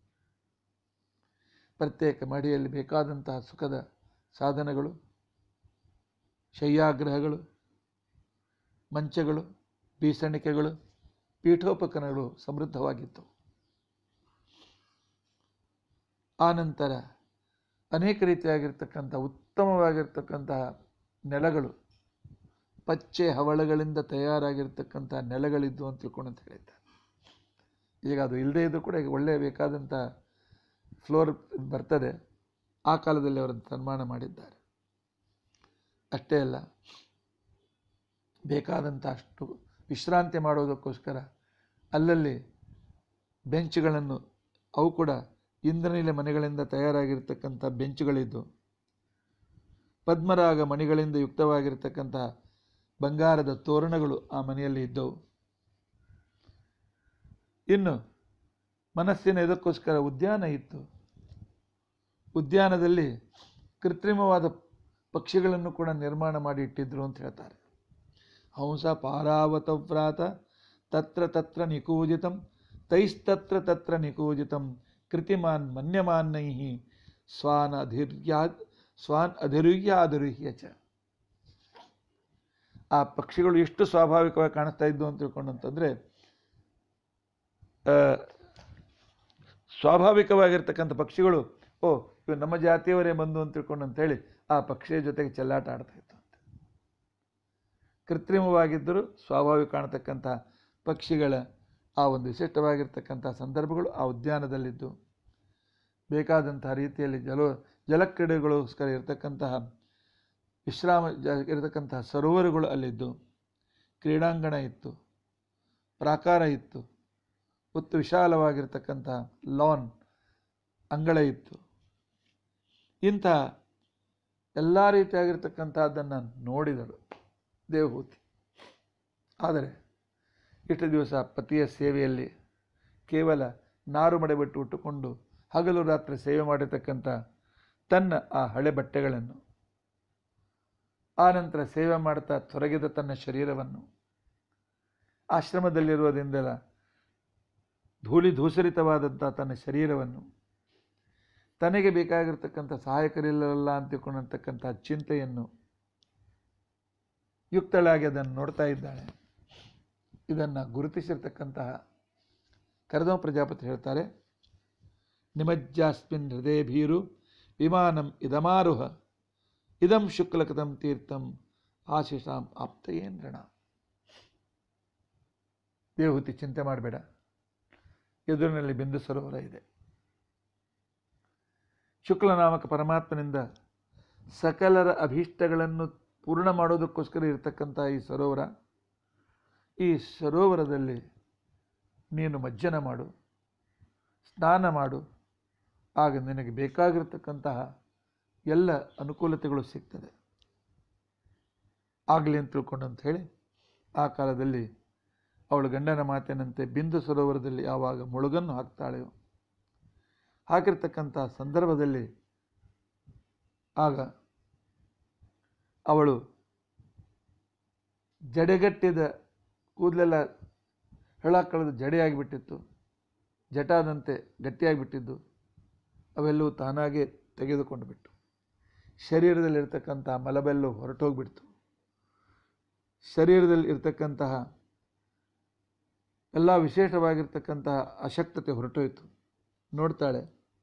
ಪ್ರತ್ಯೇಕ ಮಡಿಯಲ್ಲಿ ಬೇಕಾದಂತಹ ಸುಖದ ಸಾಧನಗಳು ಶಯ್ಯಾಗ್ರಹಗಳು ಮಂಚಗಳು ಬೀಸಣಿಕೆಗಳು ಪೀಠೋಪಕರಣಗಳು ಸಮೃದ್ಧವಾಗಿತ್ತು ಆನಂತರ ಅನೇಕ ರೀತಿಯಾಗಿರ್ತಕ್ಕಂಥ ಉತ್ತಮವಾಗಿರ್ತಕ್ಕಂತಹ ನೆಲಗಳು ಪಚ್ಚೆ ಹವಳಗಳಿಂದ ತಯಾರಾಗಿರ್ತಕ್ಕಂಥ ನೆಲಗಳಿದ್ದು ಅಂತ ತಿಳ್ಕೊಂಡು ಅಂತ ಹೇಳಿದ್ದಾರೆ ಈಗ ಅದು ಇಲ್ಲದೇ ಇದ್ದು ಕೂಡ ಈಗ ಒಳ್ಳೆಯ ಬೇಕಾದಂಥ ಫ್ಲೋರ್ ಬರ್ತದೆ ಆ ಕಾಲದಲ್ಲಿ ಅವರನ್ನು ಸನ್ಮಾನ ಮಾಡಿದ್ದಾರೆ ಅಷ್ಟೇ ಅಲ್ಲ ಬೇಕಾದಂಥ ಅಷ್ಟು ವಿಶ್ರಾಂತಿ ಮಾಡೋದಕ್ಕೋಸ್ಕರ ಅಲ್ಲಲ್ಲಿ ಬೆಂಚ್ಗಳನ್ನು ಅವು ಕೂಡ ಇಂದ್ರನೀಲ ಮನೆಗಳಿಂದ ತಯಾರಾಗಿರ್ತಕ್ಕಂಥ ಬೆಂಚುಗಳಿದ್ದು ಪದ್ಮರಾಗ ಮಣಿಗಳಿಂದ ಯುಕ್ತವಾಗಿರ್ತಕ್ಕಂಥ ಬಂಗಾರದ ತೋರಣಗಳು ಆ ಮನೆಯಲ್ಲಿ ಇದ್ದವು ಇನ್ನು ಮನಸ್ಸಿನ ಇದಕ್ಕೋಸ್ಕರ ಉದ್ಯಾನ ಇತ್ತು ಉದ್ಯಾನದಲ್ಲಿ ಕೃತ್ರಿಮವಾದ ಪಕ್ಷಿಗಳನ್ನು ಕೂಡ ನಿರ್ಮಾಣ ಮಾಡಿ ಇಟ್ಟಿದ್ರು ಅಂತ ಹೇಳ್ತಾರೆ ಹಂಸ ಪಾರಾವತವ್ರಾತ ತತ್ರ ತತ್ರ ನಿಕೂಜಿತಂ ತೈಸ್ತತ್ರ ತತ್ರ ನಿಕೂಜಿತಂ ಕೃತಿಮಾನ್ ಮನ್ಯಮಾನ್ನೈ ಸ್ವಾನ್ ಅಧಿರ್ಯಾ ಸ್ವಾನ್ ಅಧಿರುಹ್ಯಾಧಿರುಹ್ಯ ಚ ಆ ಪಕ್ಷಿಗಳು ಎಷ್ಟು ಸ್ವಾಭಾವಿಕವಾಗಿ ಕಾಣಿಸ್ತಾ ಇದ್ದು ಅಂತ ತಿಳ್ಕೊಂಡಂತಂದರೆ ಸ್ವಾಭಾವಿಕವಾಗಿರ್ತಕ್ಕಂಥ ಪಕ್ಷಿಗಳು ಓ ಇವು ನಮ್ಮ ಜಾತಿಯವರೇ ಬಂದು ಅಂತ ತಿಳ್ಕೊಂಡು ಅಂತೇಳಿ ಆ ಪಕ್ಷಿಯ ಜೊತೆಗೆ ಚೆಲ್ಲಾಟ ಆಡ್ತಾ ಇತ್ತು ಅಂತ ಕೃತ್ರಿಮವಾಗಿದ್ದರೂ ಸ್ವಾಭಾವಿಕ ಕಾಣತಕ್ಕಂಥ ಪಕ್ಷಿಗಳ ಆ ಒಂದು ವಿಶಿಷ್ಟವಾಗಿರ್ತಕ್ಕಂಥ ಸಂದರ್ಭಗಳು ಆ ಉದ್ಯಾನದಲ್ಲಿದ್ದು ಬೇಕಾದಂತಹ ರೀತಿಯಲ್ಲಿ ಜಲ ಜಲಕ್ರೀಡೆಗಳಿಗೋಸ್ಕರ ಇರತಕ್ಕಂತಹ ವಿಶ್ರಾಮ ಜ ಇರತಕ್ಕಂತಹ ಸರೋವರಗಳು ಅಲ್ಲಿದ್ದು ಕ್ರೀಡಾಂಗಣ ಇತ್ತು ಪ್ರಾಕಾರ ಇತ್ತು ಮತ್ತು ವಿಶಾಲವಾಗಿರ್ತಕ್ಕಂಥ ಲಾನ್ ಅಂಗಳ ಇತ್ತು ಇಂಥ ಎಲ್ಲ ರೀತಿಯಾಗಿರ್ತಕ್ಕಂಥದ್ದನ್ನು ನೋಡಿದಳು ದೇವಹೂತಿ ಆದರೆ ಇಷ್ಟು ದಿವಸ ಪತಿಯ ಸೇವೆಯಲ್ಲಿ ಕೇವಲ ನಾರು ಮಡೆಬಿಟ್ಟು ಉಟ್ಟುಕೊಂಡು ಹಗಲು ರಾತ್ರಿ ಸೇವೆ ಮಾಡಿರ್ತಕ್ಕಂಥ ತನ್ನ ಆ ಹಳೆ ಬಟ್ಟೆಗಳನ್ನು ಆನಂತರ ಸೇವೆ ಮಾಡ್ತಾ ತೊರಗಿದ ತನ್ನ ಶರೀರವನ್ನು ಆಶ್ರಮದಲ್ಲಿರುವುದರಿಂದಲ ಧೂಳಿ ಧೂಸರಿತವಾದಂಥ ತನ್ನ ಶರೀರವನ್ನು ತನಗೆ ಬೇಕಾಗಿರ್ತಕ್ಕಂಥ ಸಹಾಯಕರಿಲ್ಲವಲ್ಲ ಅಂತ ತಿಳ್ಕೊಂಡಿರ್ತಕ್ಕಂಥ ಚಿಂತೆಯನ್ನು ಯುಕ್ತಳಾಗಿ ಅದನ್ನು ನೋಡ್ತಾ ಇದ್ದಾಳೆ ಇದನ್ನು ಗುರುತಿಸಿರ್ತಕ್ಕಂತಹ ಕರದಮ ಪ್ರಜಾಪತಿ ಹೇಳ್ತಾರೆ ನಿಮಜ್ಜಾಸ್ಮಿನ್ ಹೃದಯ ಭೀರು ವಿಮಾನಂ ಇದಮಾರುಹ ಇದಂ ಶುಕ್ಲಕದಂ ತೀರ್ಥಂ ಆಶಿಷಾಂ ಆಪ್ತಯೇಂದ್ರಣ ದೇವಹೂತಿ ಚಿಂತೆ ಮಾಡಬೇಡ ಎದುರಿನಲ್ಲಿ ಬಿಂದು ಸರೋವರ ಇದೆ ಶುಕ್ಲನಾಮಕ ಪರಮಾತ್ಮನಿಂದ ಸಕಲರ ಅಭೀಷ್ಟಗಳನ್ನು ಪೂರ್ಣ ಮಾಡೋದಕ್ಕೋಸ್ಕರ ಇರತಕ್ಕಂಥ ಈ ಸರೋವರ ಈ ಸರೋವರದಲ್ಲಿ ನೀನು ಮಜ್ಜನ ಮಾಡು ಸ್ನಾನ ಮಾಡು ಆಗ ನಿನಗೆ ಬೇಕಾಗಿರ್ತಕ್ಕಂತಹ ಎಲ್ಲ ಅನುಕೂಲತೆಗಳು ಸಿಗ್ತದೆ ಆಗಲಿ ಅಂತ ತಿಳ್ಕೊಂಡು ಅಂತ ಹೇಳಿ ಆ ಕಾಲದಲ್ಲಿ ಅವಳು ಗಂಡನ ಮಾತಿನಂತೆ ಬಿಂದು ಸರೋವರದಲ್ಲಿ ಯಾವಾಗ ಮುಳುಗನ್ನು ಹಾಕ್ತಾಳೆಯೋ ಹಾಕಿರ್ತಕ್ಕಂಥ ಸಂದರ್ಭದಲ್ಲಿ ಆಗ ಅವಳು ಜಡೆಗಟ್ಟಿದ ಕೂದಲೆಲ್ಲ ಹೆಳ ಕಳೆದು ಜಡೆಯಾಗಿಬಿಟ್ಟಿತ್ತು ಜಟಾದಂತೆ ಗಟ್ಟಿಯಾಗಿಬಿಟ್ಟಿದ್ದು ಅವೆಲ್ಲವೂ ತಾನಾಗೇ ತೆಗೆದುಕೊಂಡು ಬಿಟ್ಟು ಶರೀರದಲ್ಲಿರ್ತಕ್ಕಂಥ ಮಲಬೆಲ್ಲು ಹೊರಟೋಗ್ಬಿಡ್ತು ಶರೀರದಲ್ಲಿ ಇರ್ತಕ್ಕಂತಹ ಎಲ್ಲ ವಿಶೇಷವಾಗಿರ್ತಕ್ಕಂತಹ ಅಶಕ್ತತೆ ಹೊರಟೋಯ್ತು ನೋಡ್ತಾಳೆ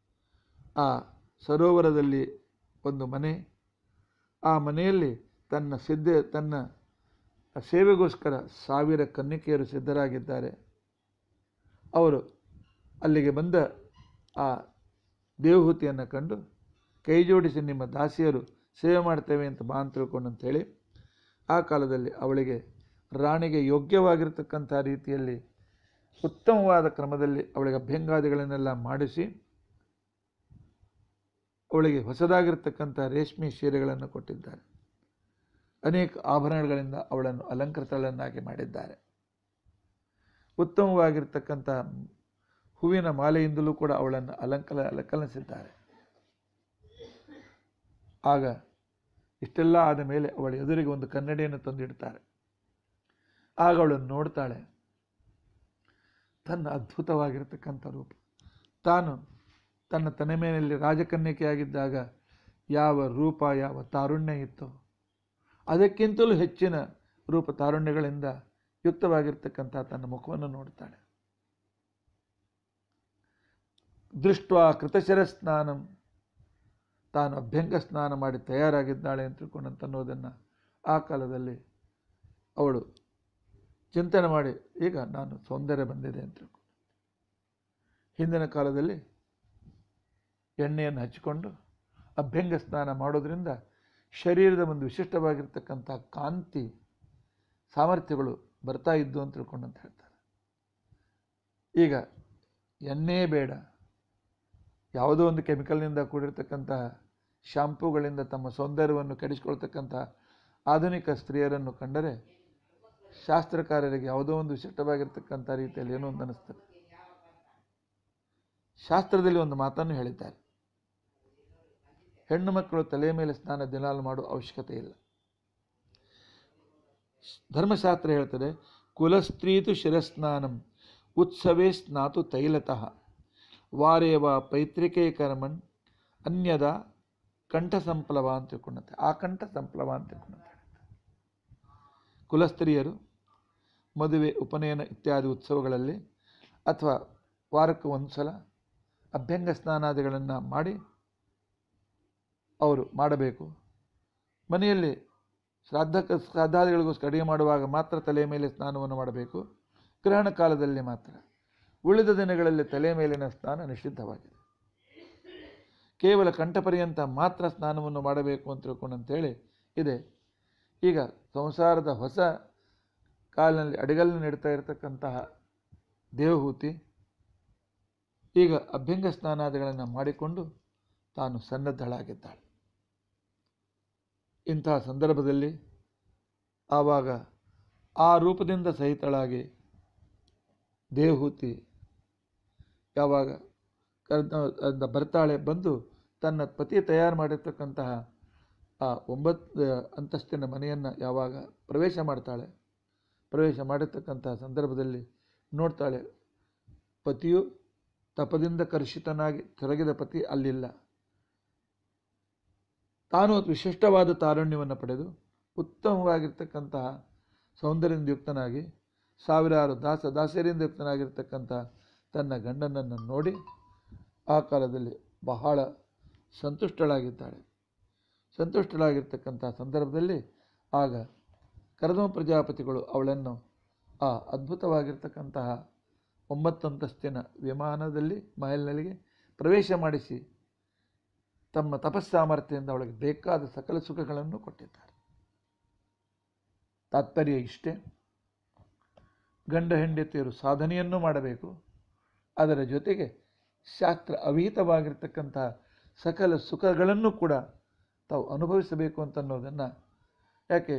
ಆ ಸರೋವರದಲ್ಲಿ ಒಂದು ಮನೆ ಆ ಮನೆಯಲ್ಲಿ ತನ್ನ ಸಿದ್ಧ ತನ್ನ ಸೇವೆಗೋಸ್ಕರ ಸಾವಿರ ಕನ್ನಿಕೆಯರು ಸಿದ್ಧರಾಗಿದ್ದಾರೆ ಅವರು ಅಲ್ಲಿಗೆ ಬಂದ ಆ ದೇವಹೂತಿಯನ್ನು ಕಂಡು ಕೈ ಜೋಡಿಸಿ ನಿಮ್ಮ ದಾಸಿಯರು ಸೇವೆ ಮಾಡ್ತೇವೆ ಅಂತ ಬಾ ಅಂತ ತಿಳ್ಕೊಂಡು ಅಂತೇಳಿ ಆ ಕಾಲದಲ್ಲಿ ಅವಳಿಗೆ ರಾಣಿಗೆ ಯೋಗ್ಯವಾಗಿರ್ತಕ್ಕಂಥ ರೀತಿಯಲ್ಲಿ ಉತ್ತಮವಾದ ಕ್ರಮದಲ್ಲಿ ಅವಳಿಗೆ ಅಭ್ಯಂಗಾದಿಗಳನ್ನೆಲ್ಲ ಮಾಡಿಸಿ ಅವಳಿಗೆ ಹೊಸದಾಗಿರ್ತಕ್ಕಂಥ ರೇಷ್ಮೆ ಸೀರೆಗಳನ್ನು ಕೊಟ್ಟಿದ್ದಾರೆ ಅನೇಕ ಆಭರಣಗಳಿಂದ ಅವಳನ್ನು ಅಲಂಕೃತಳನ್ನಾಗಿ ಮಾಡಿದ್ದಾರೆ ಉತ್ತಮವಾಗಿರ್ತಕ್ಕಂಥ ಹೂವಿನ ಮಾಲೆಯಿಂದಲೂ ಕೂಡ ಅವಳನ್ನು ಅಲಂಕಲ ಅಲಂಕರಿಸಿದ್ದಾರೆ ಆಗ ಇಷ್ಟೆಲ್ಲ ಆದ ಮೇಲೆ ಅವಳ ಎದುರಿಗೆ ಒಂದು ಕನ್ನಡಿಯನ್ನು ತಂದಿಡ್ತಾರೆ ಆಗ ಅವಳನ್ನು ನೋಡ್ತಾಳೆ ತನ್ನ ಅದ್ಭುತವಾಗಿರ್ತಕ್ಕಂಥ ರೂಪ ತಾನು ತನ್ನ ತನೆಮೇನಲ್ಲಿ ರಾಜಕನ್ಯಕೆಯಾಗಿದ್ದಾಗ ಯಾವ ರೂಪ ಯಾವ ತಾರುಣ್ಯ ಇತ್ತೋ ಅದಕ್ಕಿಂತಲೂ ಹೆಚ್ಚಿನ ರೂಪ ತಾರುಣ್ಯಗಳಿಂದ ಯುಕ್ತವಾಗಿರ್ತಕ್ಕಂಥ ತನ್ನ ಮುಖವನ್ನು ನೋಡ್ತಾಳೆ ದೃಷ್ಟ ಕೃತಶರ ಸ್ನಾನಂ ತಾನು ಅಭ್ಯಂಗ ಸ್ನಾನ ಮಾಡಿ ತಯಾರಾಗಿದ್ದಾಳೆ ಅಂತ ತಿಳ್ಕೊಂಡಂತ ಅನ್ನೋದನ್ನು ಆ ಕಾಲದಲ್ಲಿ ಅವಳು ಚಿಂತನೆ ಮಾಡಿ ಈಗ ನಾನು ಸೌಂದರ್ಯ ಬಂದಿದೆ ಅಂತ ತಿಳ್ಕೊಂಡು ಹಿಂದಿನ ಕಾಲದಲ್ಲಿ ಎಣ್ಣೆಯನ್ನು ಹಚ್ಚಿಕೊಂಡು ಅಭ್ಯಂಗ ಸ್ನಾನ ಮಾಡೋದ್ರಿಂದ ಶರೀರದ ಒಂದು ವಿಶಿಷ್ಟವಾಗಿರ್ತಕ್ಕಂಥ ಕಾಂತಿ ಸಾಮರ್ಥ್ಯಗಳು ಬರ್ತಾ ಇದ್ದು ಅಂತ ತಿಳ್ಕೊಂಡು ಅಂತ ಹೇಳ್ತಾರೆ ಈಗ ಎಣ್ಣೆ ಬೇಡ ಯಾವುದೋ ಒಂದು ಕೆಮಿಕಲ್ನಿಂದ ಕೂಡಿರ್ತಕ್ಕಂತಹ ಶಾಂಪೂಗಳಿಂದ ತಮ್ಮ ಸೌಂದರ್ಯವನ್ನು ಕೆಡಿಸಿಕೊಳ್ತಕ್ಕಂಥ ಆಧುನಿಕ ಸ್ತ್ರೀಯರನ್ನು ಕಂಡರೆ ಶಾಸ್ತ್ರಕಾರರಿಗೆ ಯಾವುದೋ ಒಂದು ವಿಶಿಷ್ಟವಾಗಿರ್ತಕ್ಕಂಥ ರೀತಿಯಲ್ಲಿ ಏನೋ ಒಂದು ಅನ್ನಿಸ್ತದೆ ಶಾಸ್ತ್ರದಲ್ಲಿ ಒಂದು ಮಾತನ್ನು ಹೇಳಿದ್ದಾರೆ ಹೆಣ್ಣು ಮಕ್ಕಳು ತಲೆಯ ಮೇಲೆ ಸ್ನಾನ ದಿನಾಲು ಮಾಡುವ ಅವಶ್ಯಕತೆ ಇಲ್ಲ ಧರ್ಮಶಾಸ್ತ್ರ ಹೇಳ್ತದೆ ಕುಲಸ್ತ್ರೀತು ಶಿರಸ್ನಾನಂ ಉತ್ಸವೇ ಸ್ನಾತು ತೈಲತಃ ವಾರೇವ ಪೈತ್ರಿಕೆ ಕರ್ಮಣ್ ಅನ್ಯದ ಕಂಠ ಸಂಪ್ಲವ ಅಂತ ತಿಳ್ಕೊಂಡಂತೆ ಆ ಕಂಠ ಸಂಪ್ಲವ ಅಂತ ತಿಳ್ಕೊಂಡಂತೆ ಕುಲಸ್ತ್ರೀಯರು ಮದುವೆ ಉಪನಯನ ಇತ್ಯಾದಿ ಉತ್ಸವಗಳಲ್ಲಿ ಅಥವಾ ವಾರಕ್ಕೆ ಒಂದು ಸಲ ಅಭ್ಯಂಗ ಸ್ನಾನಾದಿಗಳನ್ನು ಮಾಡಿ ಅವರು ಮಾಡಬೇಕು ಮನೆಯಲ್ಲಿ ಶ್ರಾದ್ದ ಶ್ರಾದ್ದಾದಿಗಳಿಗೋಸ್ಕರ ಅಡುಗೆ ಮಾಡುವಾಗ ಮಾತ್ರ ತಲೆಯ ಮೇಲೆ ಸ್ನಾನವನ್ನು ಮಾಡಬೇಕು ಗ್ರಹಣ ಕಾಲದಲ್ಲಿ ಮಾತ್ರ ಉಳಿದ ದಿನಗಳಲ್ಲಿ ತಲೆ ಮೇಲಿನ ಸ್ನಾನ ನಿಷಿದ್ಧವಾಗಿದೆ ಕೇವಲ ಕಂಠಪರ್ಯಂತ ಮಾತ್ರ ಸ್ನಾನವನ್ನು ಮಾಡಬೇಕು ಅಂತ ತಿಳ್ಕೊಂಡಂತೇಳಿ ಇದೆ ಈಗ ಸಂಸಾರದ ಹೊಸ ಕಾಲಿನಲ್ಲಿ ಅಡಿಗಲ್ಲು ನೀಡ್ತಾ ಇರತಕ್ಕಂತಹ ದೇವಹೂತಿ ಈಗ ಅಭ್ಯಂಗ ಸ್ನಾನಾದಿಗಳನ್ನು ಮಾಡಿಕೊಂಡು ತಾನು ಸನ್ನದ್ಧಳಾಗಿದ್ದಾಳೆ ಇಂತಹ ಸಂದರ್ಭದಲ್ಲಿ ಆವಾಗ ಆ ರೂಪದಿಂದ ಸಹಿತಳಾಗಿ ದೇವಹೂತಿ ಯಾವಾಗ ಕರೆದ ಬರ್ತಾಳೆ ಬಂದು ತನ್ನ ಪತಿ ತಯಾರು ಮಾಡಿರ್ತಕ್ಕಂತಹ ಆ ಒಂಬತ್ತು ಅಂತಸ್ತಿನ ಮನೆಯನ್ನು ಯಾವಾಗ ಪ್ರವೇಶ ಮಾಡ್ತಾಳೆ ಪ್ರವೇಶ ಮಾಡಿರ್ತಕ್ಕಂತಹ ಸಂದರ್ಭದಲ್ಲಿ ನೋಡ್ತಾಳೆ ಪತಿಯು ತಪದಿಂದ ಕರ್ಷಿತನಾಗಿ ತೊರಗಿದ ಪತಿ ಅಲ್ಲಿಲ್ಲ ತಾನು ವಿಶಿಷ್ಟವಾದ ತಾರುಣ್ಯವನ್ನು ಪಡೆದು ಉತ್ತಮವಾಗಿರ್ತಕ್ಕಂತಹ ಸೌಂದರ್ಯದಿಂದ ಯುಕ್ತನಾಗಿ ಸಾವಿರಾರು ದಾಸ ದಾಸರಿಂದ ಯುಕ್ತನಾಗಿರ್ತಕ್ಕಂಥ ತನ್ನ ಗಂಡನನ್ನು ನೋಡಿ ಆ ಕಾಲದಲ್ಲಿ ಬಹಳ ಸಂತುಷ್ಟಳಾಗಿದ್ದಾಳೆ ಸಂತುಷ್ಟಳಾಗಿರ್ತಕ್ಕಂಥ ಸಂದರ್ಭದಲ್ಲಿ ಆಗ ಕರದಮ ಪ್ರಜಾಪತಿಗಳು ಅವಳನ್ನು ಆ ಅದ್ಭುತವಾಗಿರ್ತಕ್ಕಂತಹ ಒಂಬತ್ತಂತಸ್ತಿನ ವಿಮಾನದಲ್ಲಿ ಮಹಲ್ನಲ್ಲಿಗೆ ಪ್ರವೇಶ ಮಾಡಿಸಿ ತಮ್ಮ ತಪಸ್ಸಾಮರ್ಥ್ಯದಿಂದ ಅವಳಿಗೆ ಬೇಕಾದ ಸಕಲ ಸುಖಗಳನ್ನು ಕೊಟ್ಟಿದ್ದಾರೆ ತಾತ್ಪರ್ಯ ಇಷ್ಟೇ ಗಂಡ ಹೆಂಡತಿಯರು ಸಾಧನೆಯನ್ನು ಮಾಡಬೇಕು ಅದರ ಜೊತೆಗೆ ಶಾಸ್ತ್ರ ಅವಿಹಿತವಾಗಿರ್ತಕ್ಕಂಥ ಸಕಲ ಸುಖಗಳನ್ನು ಕೂಡ ತಾವು ಅನುಭವಿಸಬೇಕು ಅಂತನ್ನೋದನ್ನು ಯಾಕೆ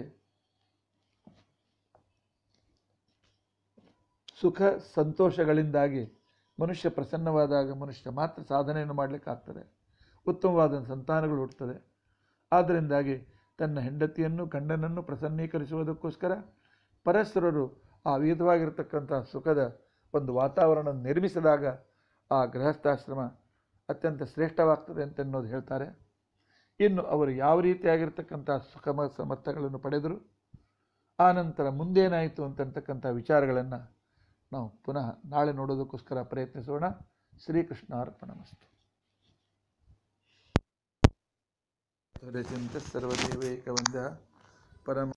ಸುಖ ಸಂತೋಷಗಳಿಂದಾಗಿ ಮನುಷ್ಯ ಪ್ರಸನ್ನವಾದಾಗ ಮನುಷ್ಯ ಮಾತ್ರ ಸಾಧನೆಯನ್ನು ಮಾಡಲಿಕ್ಕಾಗ್ತದೆ ಉತ್ತಮವಾದ ಸಂತಾನಗಳು ಹುಟ್ಟುತ್ತದೆ ಆದ್ದರಿಂದಾಗಿ ತನ್ನ ಹೆಂಡತಿಯನ್ನು ಗಂಡನನ್ನು ಪ್ರಸನ್ನೀಕರಿಸುವುದಕ್ಕೋಸ್ಕರ ಪರಸ್ಪರರು ಆ ವಿಧವಾಗಿರ್ತಕ್ಕಂಥ ಸುಖದ ಒಂದು ವಾತಾವರಣ ನಿರ್ಮಿಸಿದಾಗ ಆ ಗೃಹಸ್ಥಾಶ್ರಮ ಅತ್ಯಂತ ಶ್ರೇಷ್ಠವಾಗ್ತದೆ ಅಂತನ್ನೋದು ಹೇಳ್ತಾರೆ ಇನ್ನು ಅವರು ಯಾವ ರೀತಿಯಾಗಿರ್ತಕ್ಕಂಥ ಸುಖ ಸಮರ್ಥಗಳನ್ನು ಪಡೆದರು ಆ ನಂತರ ಮುಂದೇನಾಯಿತು ಅಂತಕ್ಕಂಥ ವಿಚಾರಗಳನ್ನು ನಾವು ಪುನಃ ನಾಳೆ ನೋಡೋದಕ್ಕೋಸ್ಕರ ಪ್ರಯತ್ನಿಸೋಣ ಶ್ರೀಕೃಷ್ಣ ಅರ್ಪಣ ಮಸ್ತು ಮಾಧುರ್ಯಚಿಂತ ಸರ್ವದೇವೈಕವಂದ ಪರಮ